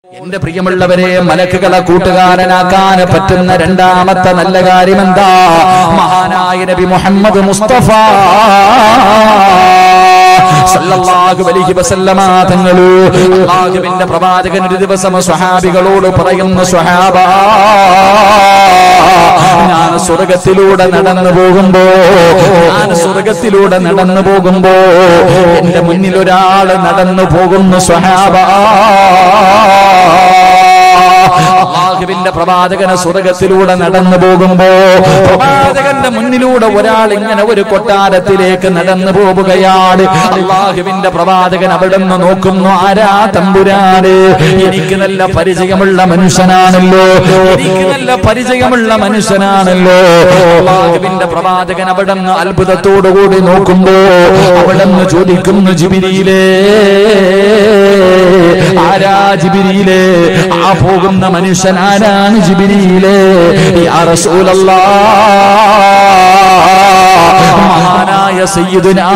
എന്റെ പ്രിയമുള്ളവരെ മലക്കുകളെ കൂട്ടുകാരനാക്കാൻ പറ്റുന്ന രണ്ടാമത്തെ നല്ല കാര്യം എന്താ മഹാനായ നബി മുഹമ്മദ് മുസ്തഫ സല്ലല്ലാഹു അലൈഹി വസല്ലമ തങ്ങള് അല്ലാഹുവിന്റെ പ്രവാചകൻ ഒരു ദിവസം സ്വഹാബികളോട് പറയുന്ന സ്വഹാബ ഞാൻ സ്വർഗത്തിലൂടെ നടന്നു പോകുമ്പോ ഞാൻ സ്വർഗത്തിലൂടെ നടന്നു പോകുമ്പോ എന്റെ മുന്നിൽ ഒരാൾ നടന്നു പോകുന്നു സ്വഹാബ അള്ളാഹുവിന്റെ പ്രവാചകന് സ്വർഗത്തിലൂടെ നടന്നു പോകുമ്പോ പ്രവാചകന്റെ മുന്നിലൂടെ ഒരാൾ ഇങ്ങനെ ഒരു കൊട്ടാരത്തിലേക്ക് നടന്നു പോവുകയാണ് അള്ളാഹുവിന്റെ പ്രവാചകൻ അവിടെ നിന്ന് നോക്കുന്നു ആരാ തമ്പുരാന് എനിക്ക് നല്ല പരിചയമുള്ള മനുഷ്യനാണല്ലോ എനിക്ക് നല്ല പരിചയമുള്ള മനുഷ്യനാണല്ലോ അള്ളാഹുവിന്റെ പ്രവാചകൻ അവിടെ നിന്ന് അത്ഭുതത്തോടുകൂടി നോക്കുമ്പോ അവിടെ നിന്ന് ചോദിക്കുന്നു ജിബിരിയിലേ ആരാ ജിബിരിയിലേ ആ പോകുന്ന മനുഷ്യൻ ആരാണ് ജിബിരിയിലേ യാ റസൂലല്ലാ മഹാനായ സയ്യിദുനാ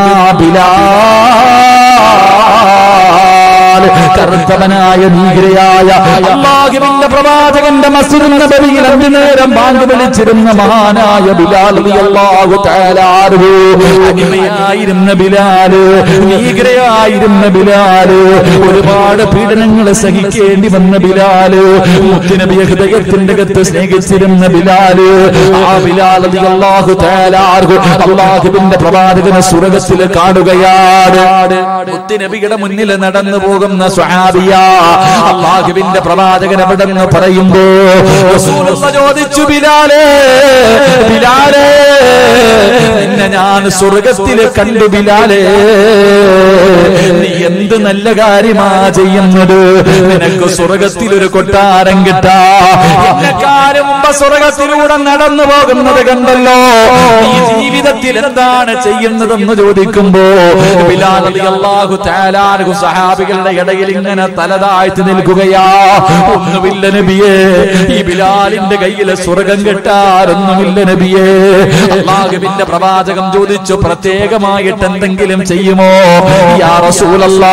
ബിലാൽ കറുത്തവനായ നീഗ്രയായ അള്ളാഹുവിന്റെ പ്രവാചകന്റെ മസ്ജിദ് നബവിയിൽ അഞ്ചു നേരം ബാങ്ക് വിളിച്ചിരുന്ന മഹാനായ ബിലാൽ റളിയല്ലാഹു തആല അൻഹു അടിമയായിരുന്ന ബിലാല് നീഗ്രയായിരുന്ന ബിലാല് ഒരുപാട് പീഡനങ്ങൾ സഹിക്കേണ്ടി വന്ന ബിലാല് മുത്തുനബിയെ ഹൃദയത്തിന്റെ അകത്ത് സ്നേഹിച്ചിരുന്ന ബിലാല് ആ ബിലാൽ റളിയല്ലാഹു തആല അൻഹു അള്ളാഹുവിന്റെ പ്രവാചകനെ സ്വർഗത്തിൽ കാണുകയാണ് മുത്തുനബിയുടെ മുന്നിൽ നടന്നു പോകുന്ന സ്വഹാബിയ അള്ളാഹുവിന്റെ പ്രവാചകൻ അവിടെ നിന്ന് പറയുമ്പോ റസൂലുള്ള ചോദിച്ചു ബിലാലേ ബിലാലേ നിന്നെ ഞാൻ സ്വർഗത്തിൽ കണ്ടു ബിലാലേ നീ എന്ത് നല്ല കാര്യമാ ചെയ്യുന്നത് നിനക്ക് സ്വർഗത്തിൽ ഒരു കൊട്ടാരം കിട്ടാ എന്നെക്കാരും മുമ്പ് സ്വർഗത്തിലൂടെ നടന്നു പോകുന്നത് കണ്ടല്ലോ ഈ ജീവിതത്തിൽ എന്താണ് ചെയ്യുന്നതെന്ന് ചോദിക്കുമ്പോ ബിലാൽ റളിയല്ലാഹു തആല അൻഹു സഹാബികളുടെ ഇടയിൽ ഇങ്ങനെ തലതാഴ്ത്തി നിൽക്കുകയാ ഒന്നുമില്ല നബിയേ ഈ ബിലാലിന്റെ കയ്യിലെ സ്വർഗം കെട്ടാറൊന്നുമില്ല നബിയേ അള്ളാഹുവിന്റെ പ്രവാചകം ചോദിച്ചു പ്രത്യേകമായിട്ട് എന്തെങ്കിലും ചെയ്യുമോ യാ റസൂലല്ലാ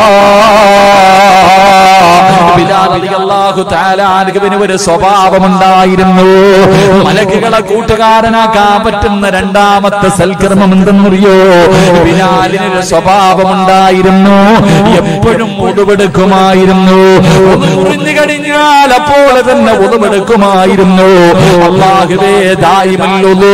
ബിലാൽ റളിയല്ലാഹു തആല അൻഹുവിന് ഒരു സ്വഭാവമുണ്ടായിരുന്നു മലക്കുകളെ കൂട്ടുകാരനാക്കാൻ പറ്റുന്ന രണ്ടാമത്തെ സൽക്കർമ്മം എന്തെന്നറിയോ ബിലാലിന് ഒരു സ്വഭാവമുണ്ടായിരുന്നു എപ്പോഴും ഉടുവെടുക്കുമായിരുന്നു ഒന്ന് മുറിഞ്ഞു കഴിഞ്ഞാൽ അപ്പോൾ തന്നെ ഉടുവെടുക്കുമായിരുന്നു അള്ളാഹുവേ ദായിമല്ലോ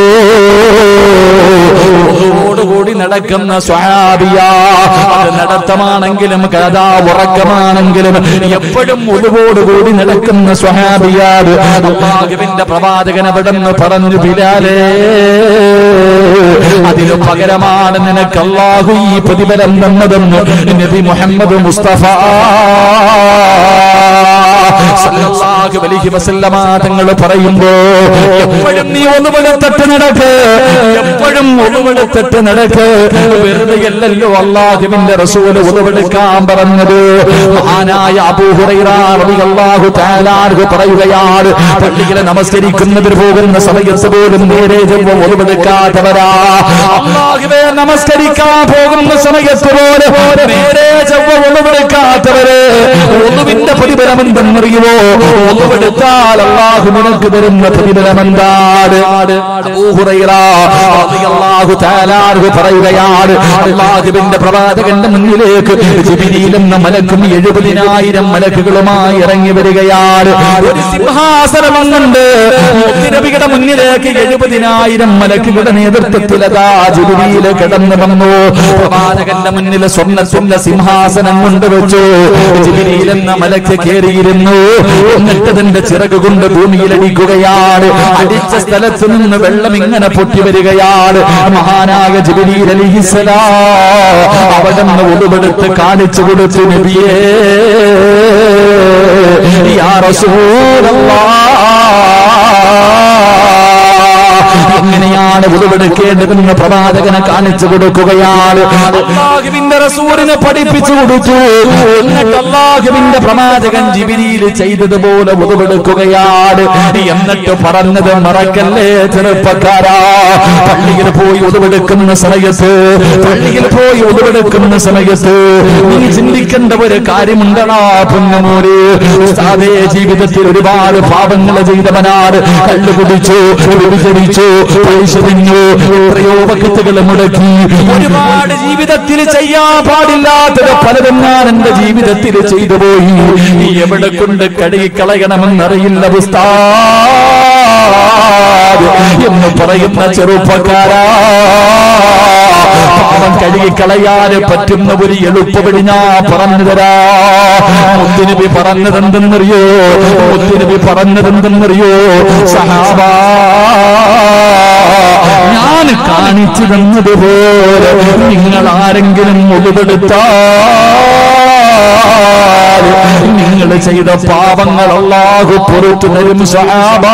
ഓടുകൂടി നടക്കുന്ന സ്വാബിയ അത് നടത്തമാണെങ്കിലും കഥാ ഉറക്കമാണെങ്കിലും എപ്പോഴും ഒതുവോടുകൂടി നടക്കുന്ന സ്വഹാബിയാട് അള്ളാഹുവിന്റെ പ്രവാചകൻ അവിടെ നിന്ന് പറഞ്ഞു ബിലാലേ അതിനു പകരമാണ് നിനക്ക് അള്ളാഹു ഈ പ്രതിഫലം തന്നതെന്ന് നബി മുഹമ്മദ് മുസ്തഫ സല്ലല്ലാഹു അലൈഹി വസല്ലമ തങ്ങൾ പറയുമ്പോ എപ്പോഴും നീ ഒന്നുപെടുത്തിട്ട് നടക്ക് എപ്പോഴും ഒന്നുപെടുത്തിട്ട് നടക്ക് വെറുതെ അല്ലല്ലോ അള്ളാഹുവിന്റെ റസൂല് ഒന്നുപെടുക്കാൻ പറഞ്ഞത് മഹാനായ അബൂ ഹുറൈറ റളിയല്ലാഹു തആല അൻഹു പറയുകയാണ് പള്ളിയിൽ നമസ്കരിക്കുന്നവർ പോകുന്ന സമയത്ത് പോലും നേരെ ചെന്ന് ഒന്നുപെടുക്കാത്തവരാ അള്ളാഹുവേ നമസ്കരിക്കാൻ പോകുന്ന സമയത്ത് പോലും നേരെ ചെവ്വ ഒന്നുപെടുക്കാത്തവര് ഒന്നുവിന്റെ പ്രതിഫലം എന്തെന്നറിയുമോ ഒന്നുപെടുത്താൽ അള്ളാഹു നിനക്ക് തരുന്ന പ്രതിഫലം എന്താണ് അബൂ ഹുറൈറ റളിയല്ലാഹു തആല അൻഹു പറയുകയാണ് അള്ളാഹുവിന്റെ പ്രവാചകന്റെ മുന്നിലേക്ക് ജിബിരിയിൽ എന്ന മലക്കും എഴുപതിനായിരം മലക്കുകളുമായി ഇറങ്ങി വരികയാണ് ഒരു സിംഹാസനം അങ്ങുണ്ട് നബിയുടെ മുന്നിലേക്ക് എഴുപതിനായിരം മലക്കുകളുടെ നേതൃത്വത്തിൽ അതാ ജിബിരിയിൽ കിടന്നു വന്നു പ്രവാചകന്റെ മുന്നിൽ സ്വർണ്ണത്തിന്റെ സിംഹാസനം കൊണ്ടുവച്ചു ജിബിരിയിൽ എന്ന മലക്ക് കയറിയിരുന്നു എന്നിട്ട് അതിന്റെ ചിറക് കൊണ്ട് ഭൂമിയിലടിക്കുകയാണ് അടിച്ച സ്ഥലത്ത് നിന്ന് വെള്ളം ഇങ്ങനെ പൊട്ടി വരികയാണ് മഹാനായ ജിബിരിയിൽ അലിഹിസലാ അവിടെ നിന്ന് ഒടുവെടുത്ത് കാണിച്ചു കൊടുത്തു നബിയേ യാ റസൂലല്ലാഹ് എങ്ങനെയാ എങ്ങനെയാണ് ഉരുവെടുക്കേണ്ടതെന്ന് പ്രവാചകനെ കാണിച്ചു കൊടുക്കുകയാണ് അള്ളാഹുവിന്റെ റസൂലിനെ പഠിപ്പിച്ചു കൊടുത്തു എന്നിട്ട് അള്ളാഹുവിന്റെ പ്രവാചകൻ ജിബിരിയിൽ ചെയ്തതുപോലെ ഉരുവെടുക്കുകയാണ് എന്നിട്ട് പറഞ്ഞത് മറക്കല്ലേ ചെറുപ്പക്കാരാ പള്ളിയിൽ പോയി ഉരുവെടുക്കുന്ന സമയത്ത് പള്ളിയിൽ പോയി ഉരുവെടുക്കുന്ന സമയത്ത് നീ ചിന്തിക്കേണ്ട ഒരു കാര്യമുണ്ടടാ പൊന്നമൂര് സാധേ ജീവിതത്തിൽ ഒരുപാട് പാപങ്ങൾ ചെയ്തവനാണ് കള്ളു കുടിച്ചു വ്യഭിചരിച്ചു പൈസ തിന്നു എത്രയോ വക്കത്തുകൾ മുടക്കി ഒരുപാട് ജീവിതത്തിൽ ചെയ്യാൻ പാടില്ലാത്തത് പലതും ഞാൻ എന്റെ ജീവിതത്തിൽ ചെയ്തു പോയി നീ എവിടെ കൊണ്ട് കഴുകിക്കളയണമെന്നറിയില്ല ഉസ്താദ് എന്ന് പറയുന്ന ചെറുപ്പക്കാരാ പാപം കഴുകിക്കളയാന് പറ്റുന്ന ഒരു എളുപ്പവഴി ഞാൻ പറഞ്ഞു തരാ മുത്തുനബി പറഞ്ഞതെന്തെന്നറിയോ മുത്തുനബി പറഞ്ഞതെന്തെന്നറിയോ സഹാബ ഞാൻ കാണിച്ചു തന്നതുപോലെ നിങ്ങൾ ആരെങ്കിലും മുഴുവെടുത്താൽ നിങ്ങൾ ചെയ്ത പാപങ്ങൾ അല്ലാഹു പുറത്തു തരും സഹാബാ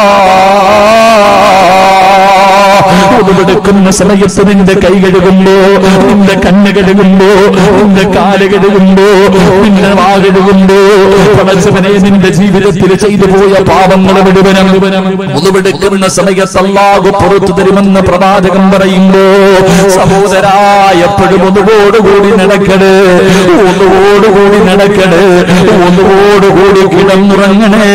ഉടുവെടുക്കുന്ന സമയത്ത് നിന്റെ കൈ കഴുകുമ്പോ നിന്റെ കണ്ണ് കഴുകുമ്പോ നിന്റെ കാല് കഴുകുമ്പോ നിന്റെ വാ കഴുകുമ്പോ പടച്ചവനെ നിന്റെ ജീവിതത്തിൽ ചെയ്തു പോയ പാപങ്ങൾ മുഴുവനും ഉടുവെടുക്കുന്ന സമയത്ത് അല്ലാഹു പുറത്തു തരുമെന്ന് പ്രവാചകം പറയുമ്പോ സഹോദരാ എപ്പോഴും ഒന്നുകോടുകൂടി നടക്കട് ഒന്നുകോടുകൂടി നടക്കട് ഒന്നുകോടുകൂടി കിടന്നുറങ്ങണേ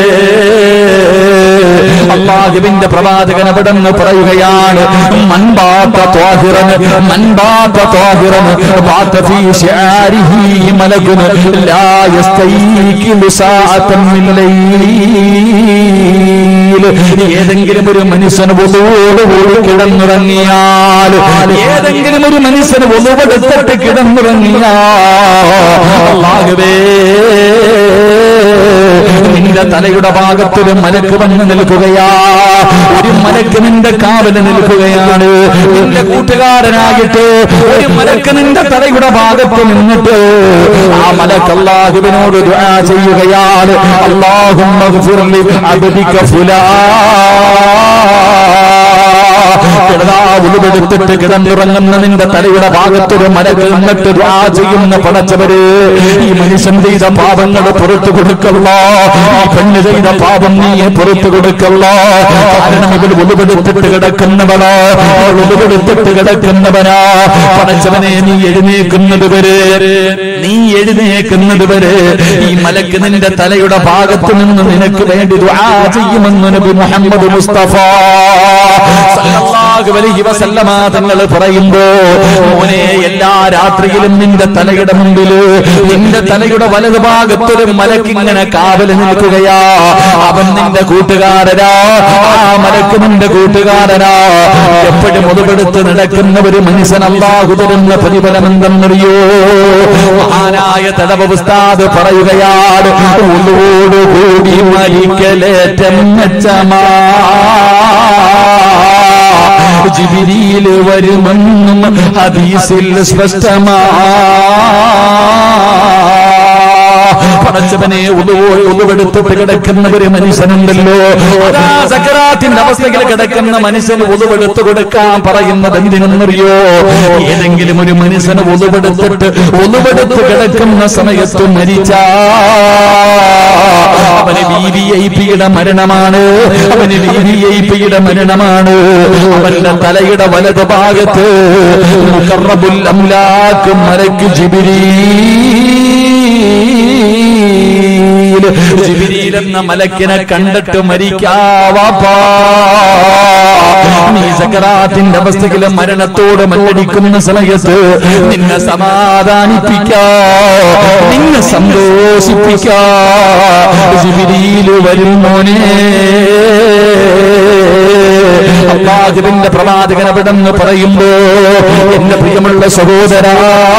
അള്ളാഹുവിന്റെ പ്രവാചകൻ അവിടെ നിന്ന് പറയുകയാണ് മൻബാത്ത ത്വാഹിറന് മൻബാത്ത ത്വാഹിറന് ബാത്ത ഫീ ശിആരിഹി മലകുൻ ലാ യസ്തൈഖിലു സാഅത്തൻ മിൻ ലൈൽ ഏതെങ്കിലും ഒരു മനുഷ്യന് ഒന്നുകൂടി കിടന്നുറങ്ങിയാൽ ഏതെങ്കിലും ഒരു മനുഷ്യന് ഒന്നുകൊടുത്തിട്ട് കിടന്നുറങ്ങിയാ അള്ളാഹുവേ നിന്റെ തലയുടെ ഭാഗത്തൊരു മലക്ക് വന്ന് നിൽക്കുകയാ ഒരു മലക്ക് നിന്റെ കാവല് നിൽക്കുകയാണ് നിന്റെ കൂട്ടുകാരനായിട്ട് ഒരു മലക്ക് നിന്റെ തലയുടെ ഭാഗത്ത് നിന്നിട്ട് ആ മലക്ക് അള്ളാഹുവിനോട് ദുആ ചെയ്യുകയാണ് അള്ളാഹും അബദിക ഫുലാ ഉളുവെടുത്തിട്ട് കിടന്നിറങ്ങുന്ന നിന്റെ തലയുടെ ഭാഗത്തൊരു മലകൾ നിന്നിട്ട് ദുആ ചെയ്യുന്ന പടച്ചവര് ഈ മനുഷ്യൻ ചെയ്ത പാപങ്ങൾ പുറത്തു കൊടുക്കല്ല ഈ പെണ്ണ് ചെയ്ത പാപം നീ പുറത്തു കൊടുക്കല്ല കാരണം ഇവർ ഉളുവെടുത്തിട്ട് കിടക്കുന്നവളാ ഉളുവെടുത്തിട്ട് കിടക്കുന്നവനാ പടച്ചവനെ നീ എഴുന്നേക്കുന്നത് വരെ നീ എഴുന്നേക്കുന്നത് വരെ ഈ മലക്ക് നിന്റെ തലയുടെ ഭാഗത്ത് നിന്ന് നിനക്ക് വേണ്ടി ദുആ ചെയ്യുമെന്ന് നബി മുഹമ്മദ് മുസ്തഫ സല്ലല്ലാഹു അലൈഹി വസല്ലമ തങ്ങൾ പറയുമ്പോ മോനെ എല്ലാ രാത്രിയിലും നിന്റെ തലയുടെ മുമ്പിൽ നിന്റെ തലയുടെ വലതു ഭാഗത്തൊരു മലക്കിങ്ങനെ കാവല് നിൽക്കുകയാ അവൻ നിന്റെ കൂട്ടുകാരനാ ആ മലക്ക് നിന്റെ കൂട്ടുകാരനാ എപ്പോഴും ഒതുപെടുത്ത് നടക്കുന്ന ഒരു മനുഷ്യൻ അള്ളാഹു തരുന്ന പ്രതിഫലം എന്തെന്നറിയോ മഹാനായ തടവ ഉസ്താദ് പറയുകയാണ് ഉള്ളോടുകൂടി മരിക്കലേറ്റം മെച്ചമാ ജിബിരിയിൽ വരുമെന്നും ഹദീസിൽ സ്പഷ്ടമാ പടച്ചവനെ ഉതുവെടുത്തിട്ട് കിടക്കുന്ന ഒരു മനുഷ്യനുണ്ടല്ലോ അതാ സക്കറാത്തിന്റെ അവസ്ഥയിൽ കിടക്കുന്ന മനുഷ്യന് ഉതുവെടുത്ത് കൊടുക്കാൻ പറയുന്നത് എന്തിനെന്നറിയോ ഏതെങ്കിലും ഒരു മനുഷ്യന് ഉതുവെടുത്തിട്ട് ഉതുവെടുത്ത് കിടക്കുന്ന സമയത്ത് മരിച്ച അവന് ബി വി ഐ പിയുടെ മരണമാണ് അവന് ബി വി ഐ പിയുടെ മരണമാണ് അവന്റെ തലയുടെ വലത് ഭാഗത്ത് മുഖറബുൽ അംലാക്ക് മരക്ക് ജിബിരീ ജിബിരിയിൽ എന്ന മലക്കിനെ കണ്ടിട്ട് മരിക്കാവാപ്പാ നീ സക്കറാത്തിന്റെ അവസ്ഥയിലെ മരണത്തോട് മല്ലടിക്കുന്ന സമയത്ത് നിന്നെ സമാധാനിപ്പിക്കാ നിന്നെ സന്തോഷിപ്പിക്കാ ജിബിരിയിൽ വരുന്നോനെ അള്ളാഹുവിന്റെ പ്രവാചകൻ അവിടെ നിന്ന് പറയുമ്പോ എന്റെ പ്രിയമുള്ള സഹോദരാ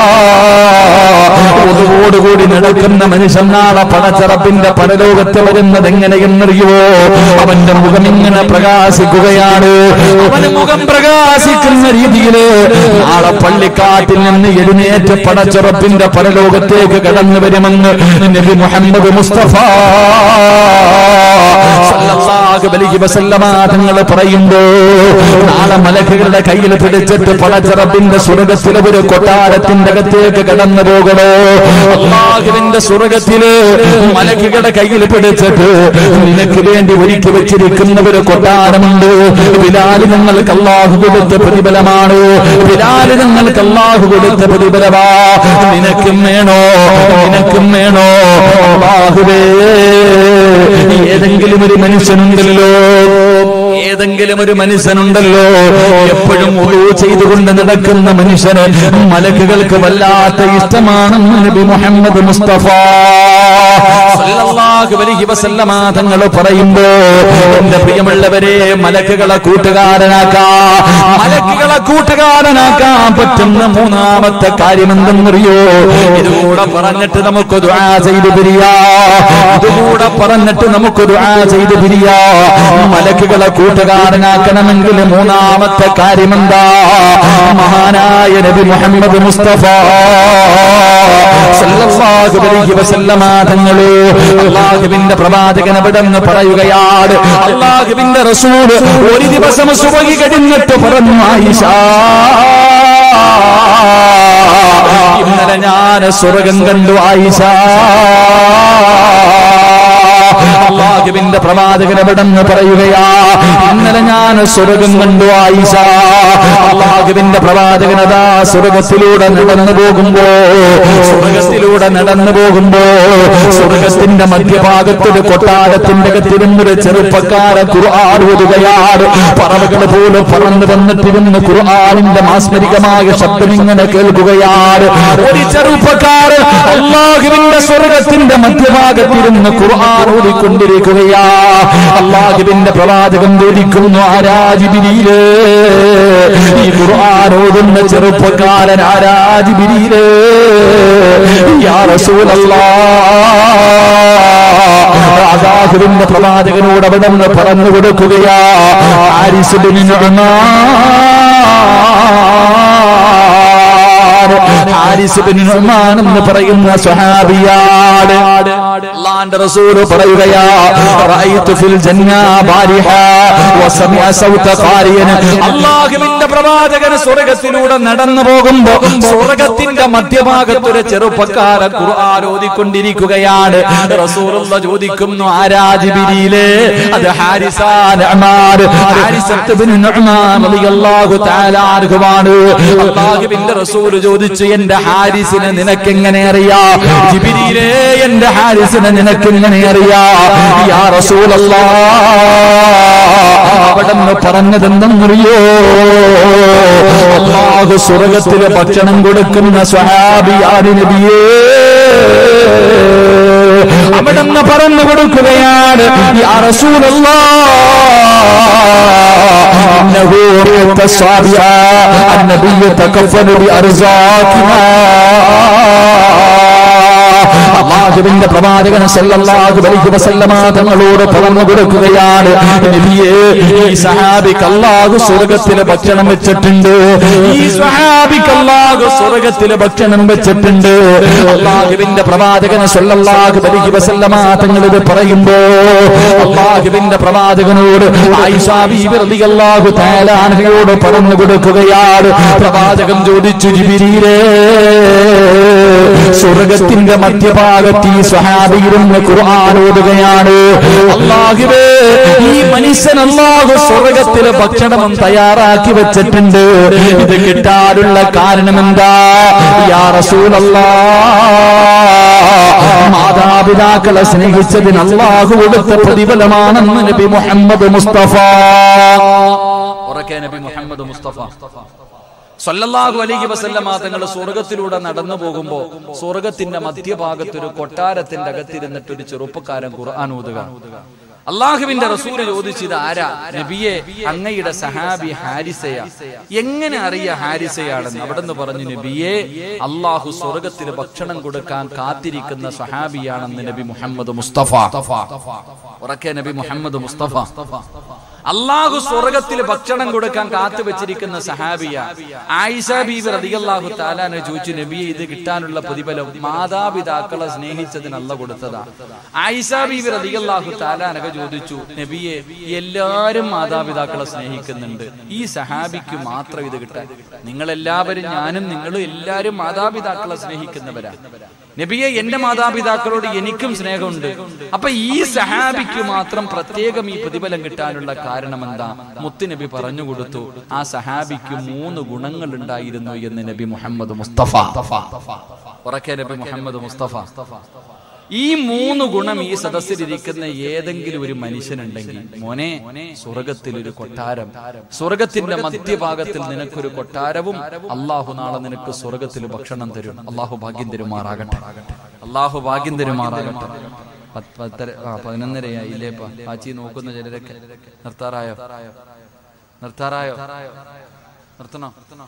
ഒതുവോടുകൂടി നടക്കുന്ന മനുഷ്യൻ നാളെ പടച്ചറപ്പിന്റെ പരലോകത്ത് വരുന്നത് എങ്ങനെയെന്നറിയോ അവന്റെ മുഖം ഇങ്ങനെ പ്രകാശിക്കുകയാണ് അവന് മുഖം പ്രകാശിക്കുന്ന രീതിയില് നാളെ പള്ളിക്കാട്ടിൽ നിന്ന് എഴുന്നേറ്റ് പടച്ചുറപ്പിന്റെ പരലോകത്തേക്ക് കടന്നു വരുമെന്ന് നബി മുഹമ്മദ് മുസ്തഫ സല്ലല്ലാഹു അലൈഹി വസല്ലമ തങ്ങൾ പറയുമ്പോ നാളെ മലക്കുകളുടെ കയ്യിൽ പിടിച്ചിട്ട് പടച്ചറബിന്റെ സ്വർഗത്തിലെ ഒരു കൊട്ടാരത്തിന്റെ അകത്തേക്ക് കടന്നു പോകണോ അള്ളാഹുവിന്റെ സ്വർഗത്തില് മലക്കുകളുടെ കയ്യിൽ പിടിച്ചിട്ട് നിനക്ക് വേണ്ടി ഒരുക്കി വെച്ചിരിക്കുന്ന ഒരു കൊട്ടാരമുണ്ട് ബിലാല് നിങ്ങൾക്ക് അള്ളാഹു കൊടുത്ത പ്രതിഫലമാണ് ബിലാല് നിങ്ങൾക്ക് അള്ളാഹു കൊടുത്ത പ്രതിഫലമാ നിനക്കും വേണോ നിനക്കും വേണോ അള്ളാഹുവേ ഏതെങ്കിലും ഒരു മനുഷ്യനുണ്ടല്ലോ ഏതെങ്കിലും ഒരു മനുഷ്യനുണ്ടല്ലോ എപ്പോഴും ഒഴു ചെയ്തുകൊണ്ട് നടക്കുന്ന മനുഷ്യന് മലക്കുകൾക്ക് വല്ലാത്ത ഇഷ്ടമാണെന്ന് നബി മുഹമ്മദ് മുസ്തഫ സല്ലല്ലാഹു അലൈഹി വസല്ലമ തങ്ങൾ പറയുമ്പോ എന്റെ പ്രിയമുള്ളവരെ മലക്കുകളെ കൂട്ടുകാരനാക്കാം മലക്കുകളെ കൂട്ടുകാരനാക്കാൻ പറ്റുന്ന മൂന്നാമത്തെ കാര്യം എന്തെന്നറിയോ ഇതുകൂടെ പറഞ്ഞിട്ട് നമുക്ക് ദുആ ചെയ്ത് പിരിയാ ഇതുകൂടെ പറഞ്ഞിട്ട് നമുക്ക് ദുആ ചെയ്ത് പിരിയാ മലക്കുകളെ കൂട്ടുകാരനാക്കണമെങ്കിൽ മൂന്നാമത്തെ കാര്യം എന്താ മഹാനായ നബി മുഹമ്മദ് മുസ്തഫ സല്ലല്ലാഹു അലൈഹി വസല്ലമ തങ്ങള് അള്ളാഹുവിന്റെ പ്രവാചകൻ എവിടെന്ന് പറയുകയാണ് അള്ളാഹുവിന്റെ റസൂൽ ഒരു ദിവസം സുബഹി കഴിഞ്ഞിട്ട് പറഞ്ഞു ആയിഷ ഇന്നലെ ഞാൻ സ്വർഗം കണ്ടു ആയിഷ അള്ളാഹുവിന്റെ പ്രവാചകൻ എവിടെന്ന് പറയുകയാ ഇന്നലെ ഞാൻ സ്വർഗം കണ്ടു ആയിഷ അള്ളാഹുവിന്റെ പ്രവാചകനതാ സ്വർഗത്തിലൂടെ നടന്നു പോകുമ്പോ സ്വർഗത്തിലൂടെ നടന്നു പോകുമ്പോ സ്വർഗത്തിന്റെ മധ്യഭാഗത്തൊരു കൊട്ടാരത്തിന്റെ അകത്തിരുന്നൊരു ചെറുപ്പക്കാരൻ ഖുർആൻ ഓതുകയാണ് പറവകൾ പോലും പറന്നു വന്നിട്ടിരുന്ന് ഖുർആനിന്റെ മാസ്മരികമായ ശബ്ദം ഇങ്ങനെ കേൾക്കുകയാണ് ഒരു ചെറുപ്പക്കാരൻ അള്ളാഹുവിന്റെ സ്വർഗത്തിന്റെ മധ്യഭാഗത്തിരുന്ന് ഖുർആൻ ഓടിക്കൊണ്ടിരിക്കുകയാ അള്ളാഹുവിന്റെ പ്രവാചകൻ ചോദിക്കുന്നു ആരാജിബിരിയില് ഈ ഖുർആൻ ഓതുന്ന ചെറുപ്പക്കാരൻ ആരാജിബിരിയില് യാ റസൂലല്ലാ അള്ളാഹുവിന്റെ പ്രവാചകനോട് അവിടെ നിന്ന് പറഞ്ഞു കൊടുക്കുകയാ ആരിസുബിന് ഹാരിസ് ബിൻ നുഅ്മാൻ എന്ന് പറയുന്ന സ്വഹാബിയാണ് അല്ലാഹുവിന്റെ റസൂൽ പറയുകയാ റഅയ്തു ഫിൽ ജന്ന ബാരിഹ വസമിഅ സൗത ഖാരിയൻ അല്ലാഹുവിന്റെ പ്രവാചകൻ സ്വർഗ്ഗത്തിലൂടെ നടന്നു പോകുമ്പോൾ സ്വർഗ്ഗത്തിന്റെ മധ്യഭാഗത്ത് ഒരു ചെറുപ്പക്കാരൻ ഖുർആൻ ഓതിക്കൊണ്ടിരിക്കുകയാണ് റസൂലുള്ള ചോദിക്കുന്നു ആരാ ജിബ്രീലേ അത് ഹാരിസാ നഅ്മാൻ ഹാരിസത്ത് ബിൻ നുഅ്മാൻ റളിയല്ലാഹു തആല അൻഹുവാണ് അല്ലാഹുവിന്റെ റസൂൽ ചോദിച്ചു എന്റെ ഹാരിസിനെ നിനക്ക് എങ്ങനെ അറിയാ ജിബിരിയിലെ എന്റെ ഹാരിസിനെ നിനക്ക് എങ്ങനെ അറിയാ യാ റസൂലല്ലാ അവിടെ നിന്ന് പറഞ്ഞതെന്തെന്നറിയോ അള്ളാഹു സ്വർഗത്തിലെ ഭക്ഷണം കൊടുക്കുന്ന സ്വഹാബിയാരി നബിയേ അവിടെ നിന്ന് പറഞ്ഞു കൊടുക്കുകയാണ് യാ റസൂലല്ലാ إنه رؤية الصابعة النبي يتكفل بأرزاقنا അള്ളാഹുവിന്റെ പ്രവാചകൻ സല്ലല്ലാഹു അലൈഹി വസല്ലമ തങ്ങളോട് പറഞ്ഞു കൊടുക്കുകയാണ് നബിയേ ഈ സഹാബിക്ക് അല്ലാഹു സ്വർഗ്ഗത്തിലെ ഭക്ഷണം വെച്ചിട്ടുണ്ട് ഈ സഹാബിക്ക് അല്ലാഹു സ്വർഗ്ഗത്തിലെ ഭക്ഷണം വെച്ചിട്ടുണ്ട് അള്ളാഹുവിന്റെ പ്രവാചകൻ സല്ലല്ലാഹു അലൈഹി വസല്ലമ തങ്ങൾ ഇത് പറയുമ്പോ അള്ളാഹുവിന്റെ പ്രവാചകനോട് ആയിഷാ ബീബി റളിയല്ലാഹു തആല അൻഹയോട് പറഞ്ഞു കൊടുക്കുകയാണ് പ്രവാചകൻ ചോദിച്ചു ജിബിരിയിലേ സ്വർഗത്തിന്റെ മധ്യഭാഗത്ത് ഈ സ്വഹാബിയിരുന്ന് ഖുർആൻ ഓതുകയാണ് അള്ളാഹുവേ ഈ മനുഷ്യൻ അള്ളാഹു സ്വർഗത്തിലെ ഭക്ഷണം തയ്യാറാക്കി വെച്ചിട്ടുണ്ട് ഇത് കിട്ടാനുള്ള കാരണം എന്താ യാ റസൂലല്ലാ മാതാപിതാക്കളെ സ്നേഹിച്ചതിന് അള്ളാഹു കൊടുത്ത പ്രതിഫലമാണെന്ന് നബി മുഹമ്മദ് മുസ്തഫ ഉറക്കെ നബി മുഹമ്മദ് മുസ്തഫ സല്ലല്ലാഹു അലൈഹി വസല്ലമ തങ്ങൾ സ്വർഗത്തിലൂടെ നടന്നു പോകുമ്പോ സ്വർഗത്തിന്റെ മധ്യഭാഗത്ത് ഒരു കൊട്ടാരത്തിന്റെ അകത്തിരുന്നിട്ട് ഒരു ചെറുപ്പക്കാരൻ ഖുർആൻ ഓതുക അള്ളാഹുവിന്റെ റസൂല് ചോദിച്ചത് ആരാ നബിയെ അങ്ങയുടെ സഹാബി ഹാരിസയ എങ്ങനെ അറിയ ഹാരിസയാണെന്ന് അവിടെന്ന് പറഞ്ഞു നബിയെ അള്ളാഹു സ്വർഗത്തിൽ ഭക്ഷണം കൊടുക്കാൻ കാത്തിരിക്കുന്ന സഹാബിയാണെന്ന് നബി മുഹമ്മദ് മുസ്തഫ ഉറക്കെ നബി മുഹമ്മദ് മുസ്തഫ അള്ളാഹു സ്വർഗത്തിൽ ഭക്ഷണം കൊടുക്കാൻ കാത്തു വെച്ചിരിക്കുന്ന സഹാബിയ ആയിഷ ബീബി റതിയല്ലാഹു താലാനെ ചോദിച്ചു നബിയെ ഇത് കിട്ടാനുള്ള പ്രതിഫലം മാതാപിതാക്കളെ സ്നേഹിച്ചതിന് അല്ല കൊടുത്തതാ ആയിഷ ബീബി റതിയല്ലാഹു താലാനൊക്കെ ചോദിച്ചു നബിയെ എല്ലാരും മാതാപിതാക്കളെ സ്നേഹിക്കുന്നുണ്ട് ഈ സഹാബിക്ക് മാത്രം ഇത് കിട്ടാൻ നിങ്ങൾ എല്ലാവരും ഞാനും നിങ്ങളും എല്ലാരും മാതാപിതാക്കളെ സ്നേഹിക്കുന്നവരാ നബിയെ എന്റെ മാതാപിതാക്കളോട് എനിക്കും സ്നേഹമുണ്ട് അപ്പൊ ഈ സഹാബിക്ക് മാത്രം പ്രത്യേകം ഈ പ്രതിഫലം കിട്ടാനുള്ള കാരണം എന്താ മുത്തുനബി പറഞ്ഞു കൊടുത്തു ആ സഹാബിക്ക് മൂന്ന് ഗുണങ്ങൾ ഉണ്ടായിരുന്നു എന്ന് നബി മുഹമ്മദ് മുസ്തഫ ഉറക്കെ നബി മുഹമ്മദ് മുസ്തഫ ഈ മൂന്ന് ഗുണം ഈ സദസ്സിലിരിക്കുന്ന ഏതെങ്കിലും ഒരു മനുഷ്യനുണ്ടെങ്കിൽ മോനെ സ്വർഗത്തിൽ ഒരു കൊട്ടാരം സ്വർഗത്തിന്റെ മധ്യഭാഗത്തിൽ നിനക്കൊരു കൊട്ടാരവും അള്ളാഹു നാളെ നിനക്ക് സ്വർഗത്തിൽ ഭക്ഷണം തരും അള്ളാഹു ഭാഗ്യം തരുമാറാകട്ടെ അള്ളാഹു ഭാഗ്യം തരുമാറാകട്ടെ പത്ത് പത്തര ആ പതിനൊന്നരയായി ഇല്ലേപ്പാ ആച്ചി നോക്കുന്ന ചിലരൊക്കെ നിർത്താറായോ നിർത്താറായോ നിർത്തണോ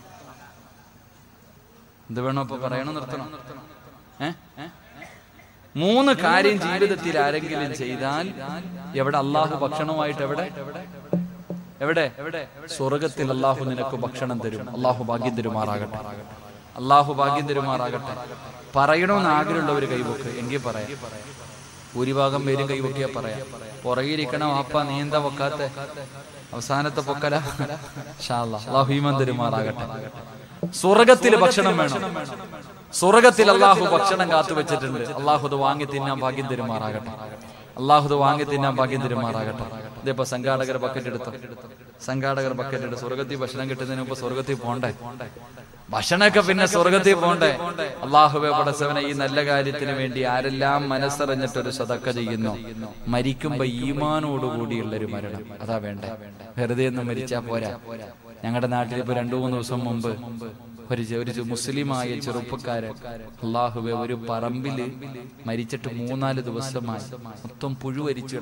എന്ത് വേണോ ഇപ്പൊ പറയണോ നിർത്തണോ ഏ ഏ? മൂന്ന് കാര്യം ജീവിതത്തിൽ ആരെങ്കിലും ചെയ്താൽ എവിടെ അള്ളാഹു ഭക്ഷണമായിട്ട് എവിടെ എവിടെ സ്വർഗത്തിൽ അള്ളാഹു നിനക്ക് ഭക്ഷണം തരും അള്ളാഹു ഭാഗ്യം തരുമാറാകട്ടെ അള്ളാഹു ഭാഗ്യം തരുമാറാകട്ടെ പറയണമെന്ന് ആഗ്രഹമുള്ളവർ കൈവക്ക് എങ്കിൽ പറയാം ഭൂരിഭാഗം പേരും കൈവക്കിയാ പറയാം പുറകിരിക്കണം അപ്പ നീ എന്താ പൊക്കാത്ത അവസാനത്തെ പൊക്കല അള്ളാഹു ഈമൻ തരുമാറാകട്ടെ സ്വർഗത്തിൽ ഭക്ഷണം വേണം സ്വർഗത്തിൽ അള്ളാഹു ഭക്ഷണം കാത്തു വെച്ചിട്ടുണ്ട് അള്ളാഹു അത് വാങ്ങി തിന്നാൻ ഭാഗ്യം തരുമാറാകട്ടെ അള്ളാഹു അത് വാങ്ങി തിന്നാൻ ഭാഗ്യം തരുമാറാകട്ടെ ഇതിപ്പോ സംഘാടകർ ബക്കറ്റ് എടുത്തു സംഘാടകർ ബക്കറ്റ് എടുത്തു സ്വർഗത്തിൽ ഭക്ഷണം കിട്ടുന്നതിന് മുമ്പ് സ്വർഗത്തിൽ പോണ്ടേ ഭക്ഷണമൊക്കെ പിന്നെ സ്വർഗത്തിൽ പോണ്ടേ അള്ളാഹുബെ പടച്ചവനെ ഈ നല്ല കാര്യത്തിന് വേണ്ടി ആരെല്ലാം മനസ്സറിഞ്ഞിട്ടൊരു സതക്ക ചെയ്യുന്നു മരിക്കുമ്പോ ഈമാനോട് കൂടിയുള്ള ഒരു മരണം അതാ വേണ്ടേ വെറുതെ ഒന്നും മരിച്ചാ പോരാ ഞങ്ങളുടെ നാട്ടിൽ ഇപ്പൊ രണ്ടു മൂന്ന് ദിവസം മുമ്പ് ഒരു ചെ- ഒരു ചെ- മുസ്ലിമായ ചെറുപ്പക്കാരൻ അള്ളാഹുബെ ഒരു പറമ്പില് മരിച്ചിട്ട് മൂന്നാല് ദിവസമായി മൊത്തം പുഴുവരിച്ചു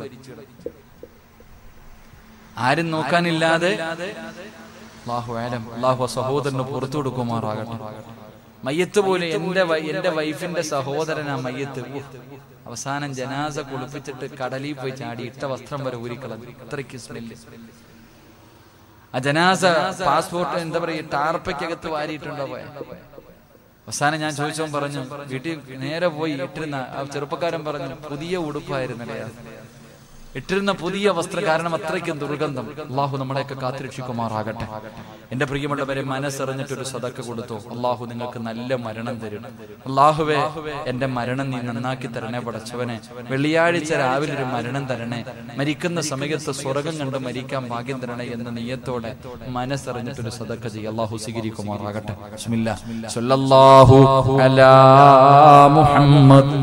ആരും നോക്കാനില്ലാതെ അള്ളാഹു ആലം അള്ളാഹു ആ സഹോദരന് പുറത്തു കൊടുക്കുമാറാകട്ടെ മയ്യത്ത് പോലെ എന്റെ വൈ- എന്റെ വൈഫിന്റെ സഹോദരനാ മയ്യത്ത് ഉഹ്. അവസാനം ജനാസ കുളിപ്പിച്ചിട്ട് കടലിൽ പോയി ചാടി ഇട്ട വസ്ത്രം വരെ ഊരിക്കളഞ്ഞു അത്രയ്ക്ക് സ്മെല്ല് ആ ജനാസ പാസ്പോർട്ട് എന്താ പറയുക ടാർപ്പയ്ക്കകത്ത് വാരിയിട്ടുണ്ടോ പോയ അവസാനം ഞാൻ ചോദിച്ചവൻ പറഞ്ഞു വീട്ടിൽ നേരെ പോയി ഇട്ടിരുന്ന ആ ചെറുപ്പക്കാരൻ പറഞ്ഞു പുതിയ ഉടുപ്പായിരുന്നല്ലേ അത്. ഇട്ടിരുന്ന പുതിയ വസ്ത്രം കാരണം അത്രയ്ക്കും ദുർഗന്ധം അള്ളാഹു നമ്മളെയൊക്കെ കാത്തിരക്ഷിക്കുമാറാകട്ടെ എന്റെ പ്രിയമുള്ളവരെ മനസ്സറിഞ്ഞിട്ടൊരു സദക്ക കൊടുത്തു അള്ളാഹു നിങ്ങൾക്ക് നല്ല മരണം തരും അള്ളാഹുവെ എന്റെ മരണം നീ നന്നാക്കി തരണേ പടച്ചവനെ വെള്ളിയാഴ്ച രാവിലെ ഒരു മരണം തരണേ മരിക്കുന്ന സമയത്ത് സ്വർഗം കണ്ട് മരിക്കാൻ ഭാഗ്യം തരണേ എന്ന നീയത്തോടെ മനസ്സറിഞ്ഞിട്ടൊരു സദക്ക ചെയ്യും അള്ളാഹു സ്വീകരിക്കുമാറാകട്ടെ ബിസ്മില്ലാ. സ്വല്ലല്ലാഹു അലാ മുഹമ്മദ്